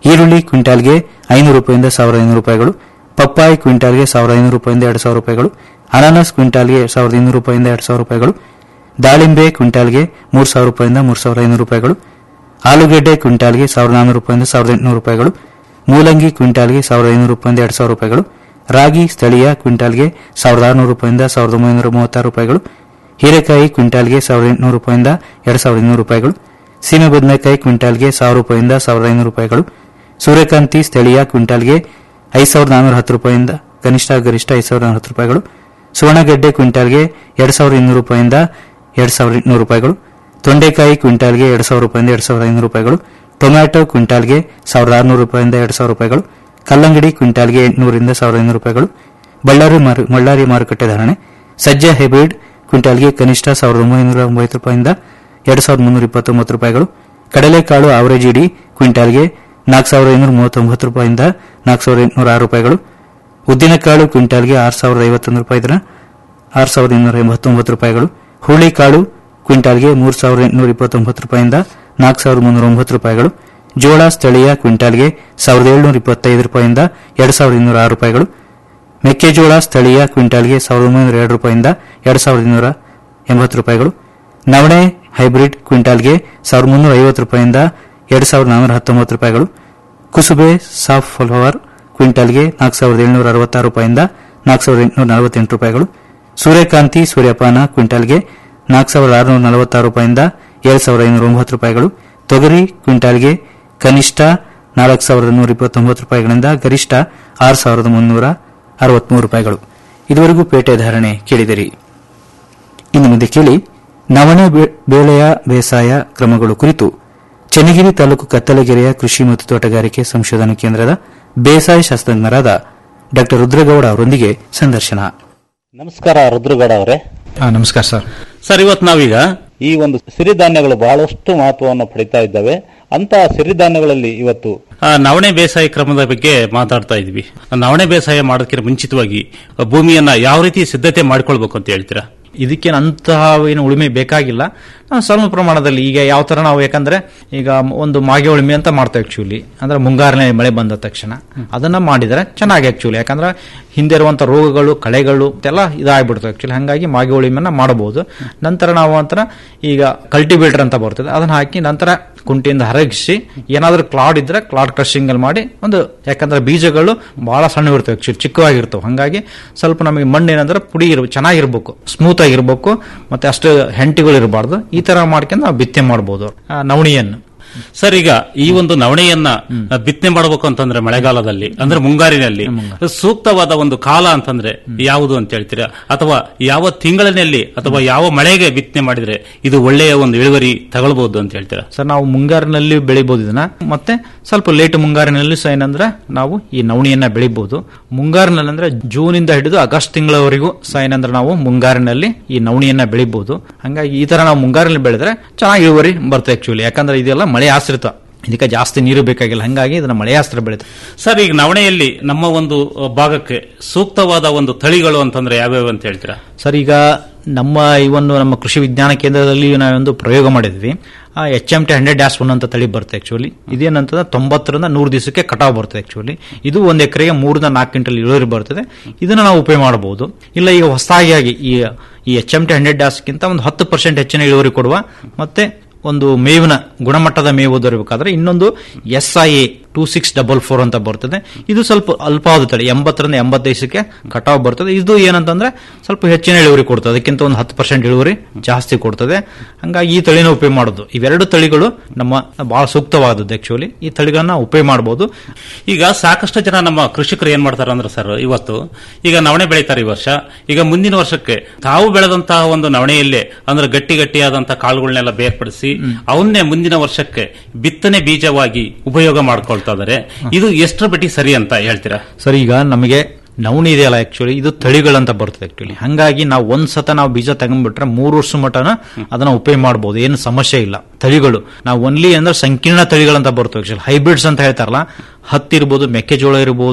Speaker 3: ಈರುಳ್ಳಿ ಕ್ವಿಂಟಾಲ್ಗೆ ಐನೂರು ರೂಪಾಯಿಂದ ಸಾವಿರದ ಐನೂರು ರೂಪಾಯಿಗಳು ಪಪ್ಪಾಯಿ ಕ್ವಿಂಟಾಲ್ಗೆ ಸಾವಿರದ ಐನೂರು ರೂಪಾಯಿಂದ ಎರಡು ಸಾವಿರ ರೂಪಾಯಿಗಳು ಅನಾನಸ್ ಕ್ವಿಂಟಾಲ್ಗೆ ಸಾವಿರದ ಇನ್ನೂರು ರೂಪಾಯಿಂದ ಎರಡು ಸಾವಿರ ರೂಪಾಯಿಗಳು ದಾಳಿಂಬೆ ಕ್ವಿಂಟಾಲ್ಗೆ ಮೂರು ಸಾವಿರ ರೂಪಾಯಿಂದ ಮೂರು ಸಾವಿರದ ಐನೂರು ರೂಪಾಯಿಗಳು ಆಲೂಗೆಡ್ಡೆ ಕ್ವಿಂಟಾಲ್ಗೆ ಸಾವಿರದ ನಾನ್ನೂರು ರೂಪಾಯಿಂದ ಸಾವಿರದ ಎಂಟುನೂರು ರೂಪಾಯಿಗಳು ಮೂಲಂಗಿ ಕ್ವಿಂಟಾಲ್ಗೆ ಸಾವಿರದ ಐನೂರು ರೂಪಾಯಿಂದ ಎರಡು ಸಾವಿರ ರೂಪಾಯಿಗಳು ರಾಗಿ ಸ್ಥಳೀಯ ಕ್ವಿಂಟಾಲ್ಗೆ ಸಾವಿರದ ಆರುನೂರು ರೂಪಾಯಿಂದ ಸಾವಿರದ ಒಂಬೈನೂರ ಮೂವತ್ತಾರು ರೂಪಾಯಿಗಳು ಹೀರೆಕಾಯಿ ಕ್ವಿಂಟಾಲ್ಗೆ ಸಾವಿರದ ಎಂಟುನೂರು ರೂಪಾಯಿಂದ ಎರಡು ಸಾವಿರದ ಇನ್ನೂರು ರೂಪಾಯಿಗಳು ಸೀಮೆ ಬದನೆಕಾಯಿ ಕ್ವಿಂಟಾಲ್ಗೆ ಸಾವಿರ ರೂಪಾಯಿಂದ ಸಾವಿರದ ಐನೂರು ರೂಪಾಯಿಗಳು ಸೂರ್ಯಕಾಂತಿ ಸ್ಥಳೀಯ ಕ್ವಿಂಟಾಲ್ಗೆ ಐದು ಸಾವಿರದ ನಾನ್ನೂರ ಹತ್ತು ರೂಪಾಯಿಂದ ಕನಿಷ್ಠ ಗರಿಷ್ಠ ಐದು ಸಾವಿರದ ಹತ್ತು ರೂಪಾಯಿಗಳು ಸುವರ್ಣಗೆಡ್ಡೆ ಕ್ವಿಂಟಾಲ್ಗೆ ಎರಡು ಸಾವಿರದ ಇನ್ನೂರು ರೂಪಾಯಿಂದ ಎರಡು ಸಾವಿರದ ಎಂಟುನೂರು ರೂಪಾಯಿಗಳು ತೊಂಡೆಕಾಯಿ ಕ್ವಿಂಟಾಲ್ಗೆ ಎರಡು ಸಾವಿರ ರೂಪಾಯಿಂದ ಎರಡು ಸಾವಿರದ ಐನೂರು ರೂಪಾಯಿಗಳು ಟೊಮ್ಯಾಟೊ ಕ್ವಿಂಟಾಲ್ಗೆ ಸಾವಿರದ ಆರುನೂರು ರೂಪಾಯಿಂದ ಎರಡು ಸಾವಿರ ರೂಪಾಯಿಗಳು ಕಲ್ಲಂಗಡಿ ಕ್ವಿಂಟಾಲ್ಗೆ ಎಂಟುನೂರಿಂದ ಸಾವಿರದ ಐನೂರು ರೂಪಾಯಿಗಳು ಬಳ್ಳಾರಿ ಮಾರು- ಬಳ್ಳಾರಿ ಮಾರುಕಟ್ಟೆ ಧಾರಣೆ ಸಜ್ಜೆ ಹೈಬ್ರಿಡ್ ಕ್ವಿಂಟಾಲ್ಗೆ ಕನಿಷ್ಠ ಸಾವಿರದ ಒಂಬೈನೂರ ಒಂಬತ್ತು ರೂಪಾಯಿಂದ ಎರಡು ಸಾವಿರದ ಮುನ್ನೂರ ಇಪ್ಪತ್ತೊಂಬತ್ತು ರೂಪಾಯಿಗಳು ಕಡಲೆಕಾಳು ಆವರೇಜ್ ಇಡಿ ಕ್ವಿಂಟಾಲ್ಗೆ ನಾಲ್ಕು ಸಾವಿರದ ಐನೂರ ಮೂವತ್ತೊಂಬತ್ತು ರೂಪಾಯಿಂದ ನಾಲ್ಕು ಸಾವಿರದ ಎಂಟುನೂರ ಆರು ರೂಪಾಯಿಗಳು ಉದ್ದಿನಕಾಳು ಕ್ವಿಂಟಾಲ್ಗೆ ಆರು ಸಾವಿರದ ಐವತ್ತೊಂದು ರೂಪಾಯಿ ದರ ಆರು ಸಾವಿರದ ಇನ್ನೂರ ಎಂಬತ್ತೊಂಬತ್ತು ರೂಪಾಯಿಗಳು ಹುರುಳಿಕಾಳು ಕ್ವಿಂಟಾಲ್ಗೆ ಮೂರು ಸಾವಿರದ ಎಂಟುನೂರ ಇಪ್ಪತ್ತೊಂಬತ್ತು ರೂಪಾಯಿಂದ ನಾಲ್ಕು ಸಾವಿರದ ಮುನ್ನೂರ ಒಂಬತ್ತು ರೂಪಾಯಿಗಳು ಜೋಳ ಸ್ಥಳೀಯ ಕ್ವಿಂಟಾಲ್ಗೆ ಸಾವಿರದ ಏಳುನೂರ ಇಪ್ಪತ್ತೈದು ರೂಪಾಯಿಂದ ಎರಡು ಸಾವಿರದ ಇನ್ನೂರ ಆರು ರೂಪಾಯಿಗಳು ಮೆಕ್ಕೆಜೋಳ ಸ್ಥಳೀಯ ಕ್ವಿಂಟಾಲ್ಗೆ ಸಾವಿರದ ಒಂಬೈನೂರ ಎರಡು ರೂಪಾಯಿಂದ ಎರಡು ಸಾವಿರದ ಇನ್ನೂರ ಎಂಬತ್ತು ರೂಪಾಯಿಗಳು ನವಣೆ ಹೈಬ್ರಿಡ್ ಕ್ವಿಂಟಾಲ್ಗೆ ಸಾವಿರದ ಮುನ್ನೂರ ಐವತ್ತು ರೂಪಾಯಿಂದ ಎರಡು ಸಾವಿರದ ನಾನ್ನೂರ ಹತ್ತೊಂಬತ್ತು ರೂಪಾಯಿಗಳು ಕುಸುಬೆ ಸಾಫ್ ಫ್ಲವರ್ ಕ್ವಿಂಟಾಲ್ಗೆ ನಾಲ್ಕು ಸಾವಿರದ ಏಳುನೂರ ಅರವತ್ತಾರು ರೂಪಾಯಿಂದ ನಾಲ್ಕು ಸಾವಿರದ ಎಂಟುನೂರ ನಲವತ್ತೆಂಟು ರೂಪಾಯಿಗಳು ಸೂರ್ಯಕಾಂತಿ ಸೂರ್ಯಪಾನ ಕ್ವಿಂಟಾಲ್ಗೆ ನಾಲ್ಕು ಸಾವಿರದ ಆರುನೂರ ನಲವತ್ತಾರು ರೂಪಾಯಿಂದ ಏಳು ಸಾವಿರದ ಐನೂರ ಒಂಬತ್ತು ರೂಪಾಯಿಗಳು ತೊಗರಿ ಕ್ವಿಂಟಾಲ್ಗೆ ಕನಿಷ್ಠ ನಾಲ್ಕು ಸಾವಿರದ ನೂರ ಇಪ್ಪತ್ತೊಂಬತ್ತು ರೂಪಾಯಿಗಳಿಂದ ಗರಿಷ್ಠ ಆರು ಸಾವಿರದ ಮುನ್ನೂರ ಅರವತ್ಮೂರು ರೂಪಾಯಿಗಳು ಇದುವರೆಗೂ ಪೇಟೆ ಧಾರಣೆ ಕೇಳಿದಿರಿ ಇನ್ನು ಮುಂದೆ ಕೇಳಿ ನವಣೆ ಬೆ- ಬೇಳೆಯ ಬೇಸಾಯ ಕ್ರಮಗಳು ಕುರಿತು ಚನ್ನಗಿರಿ ತಾಲೂಕು ಕತ್ತಲಗೆರೆಯ ಕೃಷಿ ಮತ್ತು ತೋಟಗಾರಿಕೆ ಸಂಶೋಧನಾ ಕೇಂದ್ರದ ಬೇಸಾಯ ಶಾಸ್ತ್ರಜ್ಞರಾದ ಡಾ ರುದ್ರಗೌಡ ಅವರೊಂದಿಗೆ ಸಂದರ್ಶನ
Speaker 17: ನಮಸ್ಕಾರ ರುದ್ರಗೌಡ ಅವರೇ
Speaker 12: ನಮಸ್ಕಾರ ಸರ್
Speaker 2: ಸರ್ ಇವತ್ತು ನಾವೀಗ
Speaker 17: ಈ ಒಂದು ಸಿರಿಧಾನ್ಯಗಳು ಬಹಳಷ್ಟು ಮಹತ್ವವನ್ನು ಪಡಿತಾ ಇದ್ದಾವೆ ಅಂತ ಸಿರಿಧಾನ್ಯಗಳಲ್ಲಿ ಇವತ್ತು
Speaker 2: ಆ, ನವಣೆ ಬೇಸಾಯ ಕ್ರಮದ ಬಗ್ಗೆ ಮಾತಾಡ್ತಾ ಇದ್ವಿ ನವಣೆ ಬೇಸಾಯ ಮಾಡೋದಕ್ಕಿಂತ ಮುಂಚಿತವಾಗಿ ಭೂಮಿಯನ್ನ ಯಾವ ರೀತಿ ಸಿದ್ಧತೆ ಮಾಡ್ಕೊಳ್ಬೇಕು ಅಂತ ಹೇಳ್ತೀರಾ
Speaker 12: ಇದಕ್ಕೇನು ಅಂತಹ ಏನು ಉಳುಮೆ ಬೇಕಾಗಿಲ್ಲ ನಾವು ಸ್ವಲ್ಪ ಪ್ರಮಾಣದಲ್ಲಿ ಈಗ ಯಾವ ತರ ನಾವು ಯಾಕಂದ್ರೆ ಈಗ ಒಂದು ಮಾಗೆ ಉಳುಮೆ ಅಂತ ಮಾಡ್ತೇವೆ ಆಕ್ಚುಲಿ ಅಂದ್ರೆ ಮುಂಗಾರಿನ ಮಳೆ ಬಂದ ತಕ್ಷಣ ಅದನ್ನ ಮಾಡಿದ್ರೆ ಚೆನ್ನಾಗಿ ಆಕ್ಚುಲಿ ಯಾಕಂದ್ರೆ ಹಿಂದೆ ಇರುವಂತ ರೋಗಗಳು ಕಳೆಗಳು ಎಲ್ಲ ಇದಾಗ್ಬಿಡ್ತವೆ ಆಕ್ಚುಲಿ ಹಂಗಾಗಿ ಮಾಗೆ ಉಳುಮೆನ ಮಾಡಬಹುದು ನಂತರ ನಾವು ಅಂತರ ಈಗ ಕಲ್ಟಿವೇಟರ್ ಅಂತ ಬರ್ತದೆ ಅದನ್ನ ಹಾಕಿ ನಂತರ ಕುಂಟಿಯಿಂದ ಹರಗಿಸಿ ಏನಾದ್ರೂ ಕ್ಲಾಡ್ ಇದ್ರೆ ಕ್ಲಾಡ್ ಕ್ರಶಿಂಗ್ ಅಲ್ಲಿ ಮಾಡಿ ಒಂದು ಯಾಕಂದ್ರೆ ಬೀಜಗಳು ಬಹಳ ಸಣ್ಣ ಇರ್ತವೆ ಆಕ್ಚುಲಿ ಚಿಕ್ಕವಾಗಿರ್ತವೆ ಹಂಗಾಗಿ ಸ್ವಲ್ಪ ನಮಗೆ ಮಣ್ಣು ಏನಂದ್ರೆ ಪುಡಿ ಇರ್ ಚೆನ್ನಾಗಿರ್ಬೇಕು ಸ್ಮೂತ್ ಆಗಿರ್ಬೇಕು ಮತ್ತೆ ಅಷ್ಟು ಹೆಂಟಿಗಳು ಇರಬಾರ್ದು ಈ ತರ ಮಾಡ್ಕೊಂಡು ನಾವು ಬಿತ್ತೆ ಮಾಡಬಹುದು ನವಣಿಯನ್ನು
Speaker 2: ಸರ್ ಈಗ ಈ ಒಂದು ನವಣೆಯನ್ನ ಬಿತ್ತನೆ ಮಾಡಬೇಕು ಅಂತಂದ್ರೆ ಮಳೆಗಾಲದಲ್ಲಿ ಅಂದ್ರೆ ಮುಂಗಾರಿನಲ್ಲಿ ಸೂಕ್ತವಾದ ಒಂದು ಕಾಲ ಅಂತಂದ್ರೆ ಯಾವುದು ಅಂತ ಹೇಳ್ತೀರಾ ಅಥವಾ ಯಾವ ತಿಂಗಳಿನಲ್ಲಿ ಅಥವಾ ಯಾವ ಮಳೆಗೆ ಬಿತ್ತನೆ ಮಾಡಿದ್ರೆ ಇದು ಒಳ್ಳೆಯ ಒಂದು ಇಳುವರಿ ತಗೊಳ್ಬಹುದು ಅಂತ ಹೇಳ್ತೀರಾ
Speaker 12: ಸರ್ ನಾವು ಮುಂಗಾರಿನಲ್ಲಿ ಬೆಳಿಬಹುದು ಇದನ್ನ ಮತ್ತೆ ಸ್ವಲ್ಪ ಲೇಟ್ ಮುಂಗಾರಿನಲ್ಲಿ ಸಹ ಏನಂದ್ರೆ ನಾವು ಈ ನವಣಿಯನ್ನ ಬೆಳಿಬಹುದು ಮುಂಗಾರಿನಲ್ಲಿ ಅಂದ್ರೆ ಜೂನ್ ಇಂದ ಹಿಡಿದು ಆಗಸ್ಟ್ ತಿಂಗಳವರೆಗೂ ಸಹ ಏನಂದ್ರೆ ನಾವು ಮುಂಗಾರಿನಲ್ಲಿ ಈ ನವಣಿಯನ್ನ ಬೆಳಿಬಹುದು ಹಂಗಾಗಿ ಈ ತರ ನಾವು ಮುಂಗಾರಿನಲ್ಲಿ ಬೆಳೆದ್ರೆ ಚೆನ್ನಾಗಿ ಇಳುವರಿ ಬರ್ತದೆ ಆಕ್ಚುಲಿ ಯಾಕಂದ್ರೆ ಇದೆಲ್ಲ ಮಳೆ ಆಶ್ರಿತ ಇದಕ್ಕೆ ಜಾಸ್ತಿ ನೀರು ಬೇಕಾಗಿಲ್ಲ ಹಂಗಾಗಿ ಇದನ್ನ ಮಳೆ ಆಶ್ರಿತ ಬೆಳೆಯುತ್ತೆ
Speaker 2: ಸರ್ ಈಗ ನವಣೆಯಲ್ಲಿ ನಮ್ಮ ಒಂದು ಭಾಗಕ್ಕೆ ಸೂಕ್ತವಾದ ಒಂದು ತಳಿಗಳು ಅಂತಂದ್ರೆ ಯಾವ್ಯಾವ ಅಂತ ಹೇಳ್ತೀರಾ
Speaker 12: ಸರ್ ಈಗ ನಮ್ಮ ಈ ಒಂದು ನಮ್ಮ ಕೃಷಿ ವಿಜ್ಞಾನ ಕೇಂದ್ರದಲ್ಲಿ ನಾವೊಂದು ಪ್ರಯೋಗ ಮಾಡಿದ್ವಿ H M T hundred dash one ಅಂತ ತಳಿ ಬರುತ್ತೆ ಆಕ್ಚುಲಿ ಇದೇನಂತಂದ್ರೆ ತೊಂಬತ್ತರಿಂದ ನೂರು ದಿವಸಕ್ಕೆ ಕಟಾವ್ ಬರ್ತದೆ ಆಕ್ಚುಲಿ ಇದು ಒಂದ್ ಎಕರೆಗೆ ಮೂರಿಂದ ನಾಲ್ಕು ಕ್ವಿಂಟಲ್ ಇಳುವರಿ ಬರ್ತದೆ ಇದನ್ನ ನಾವು ಉಪಯೋಗ ಮಾಡಬಹುದು ಇಲ್ಲ ಈಗ ಹೊಸದಾಗಿ ಈ ಈ ಎಚ್ ಎಂ ಟಿ ಹಂಡ್ರೆಡ್ ಡ್ಯಾಸ್ಗಿಂತ ಒಂದು ಹತ್ತು ಪರ್ಸೆಂಟ್ ಹೆಚ್ಚಿನ ಇಳುವರಿ ಕೊಡುವ ಮತ್ತೆ ಒಂದು ಮೇವಿನ ಗುಣಮಟ್ಟದ ಮೇವು ದೊರಕಬೇಕಾದ್ರೆ ಇನ್ನೊಂದು S I A two six double four ಅಂತ ಬರ್ತದೆ ಇದು ಸ್ವಲ್ಪ ಅಲ್ಪಾವಧಿ ತಳಿ ಎಂಬತ್ತರಿಂದ ಎಂಬತ್ತೈದಕ್ಕೆ ಕಟಾವ್ ಬರ್ತದೆ ಇದು ಏನಂತಂದ್ರೆ ಸ್ವಲ್ಪ ಹೆಚ್ಚಿನ ಇಳುವರಿ ಕೊಡ್ತದೆ ಅದಕ್ಕಿಂತ ಒಂದು ಹತ್ತು ಪರ್ಸೆಂಟ್ ಇಳುವರಿ ಜಾಸ್ತಿ ಕೊಡ್ತದೆ ಹಂಗಾಗಿ ಈ ತಳಿನ ಉಪಯೋಗ ಮಾಡೋದು ಇವೆರಡು ತಳಿಗಳು ನಮ್ಮ ಬಹಳ ಸೂಕ್ತವಾದದ್ದು ಆಕ್ಚುಲಿ ಈ ತಳಿಗಳನ್ನ ಉಪಯೋಗ ಮಾಡಬಹುದು
Speaker 2: ಈಗ ಸಾಕಷ್ಟು ಜನ ನಮ್ಮ ಕೃಷಿಕರು ಏನ್ ಮಾಡ್ತಾರೆ ಅಂದ್ರೆ ಸರ್ ಇವತ್ತು ಈಗ ನವಣೆ ಬೆಳೀತಾರೆ ಈ ವರ್ಷ ಈಗ ಮುಂದಿನ ವರ್ಷಕ್ಕೆ ತಾವು ಬೆಳೆದಂತಹ ಒಂದು ನವಣೆಯಲ್ಲೇ ಅಂದ್ರೆ ಗಟ್ಟಿ ಗಟ್ಟಿಯಾದಂತಹ ಕಾಳುಗಳನ್ನೆಲ್ಲ ಬೇರ್ಪಡಿಸಿ ಅವನ್ನೇ ಮುಂದಿನ ವರ್ಷಕ್ಕೆ ಬಿತ್ತನೆ ಬೀಜವಾಗಿ ಉಪಯೋಗ ಮಾಡ್ಕೊಳ್ತಾ ಇದಾರೆ ಇದು ಎಷ್ಟರ ಬಟ್ಟಿ ಸರಿ ಅಂತ ಹೇಳ್ತೀರಾ
Speaker 12: ಸರ್ ಈಗ ನಮಗೆ ನವಣಿ ಇದೆಯಲ್ಲ ಆಕ್ಚುಲಿ ಇದು ತಳಿಗಳಂತ ಬರ್ತದೆ ಆಕ್ಚುಲಿ ಹಂಗಾಗಿ ನಾವು ಒಂದ್ ಸತ ನಾವು ಬೀಜ ತಗೊಂಡ್ಬಿಟ್ರೆ ಮೂರು ವರ್ಷ ಮಟನ ಅದನ್ನ ಉಪಯೋಗ ಮಾಡಬಹುದು ಏನು ಸಮಸ್ಯೆ ಇಲ್ಲ ತಳಿಗಳು ನಾವು ಒನ್ಲಿ ಅಂದ್ರೆ ಸಂಕೀರ್ಣ ತಳಿಗಳಂತ ಬರ್ತವೆ ಆಕ್ಚುಲಿ ಹೈಬ್ರಿಡ್ಸ್ ಅಂತ ಹೇಳ್ತಾರಲ್ಲ ಹತ್ತಿ ಇರ್ಬೋದು ಮೆಕ್ಕೆಜೋಳ ಇರ್ಬೋದು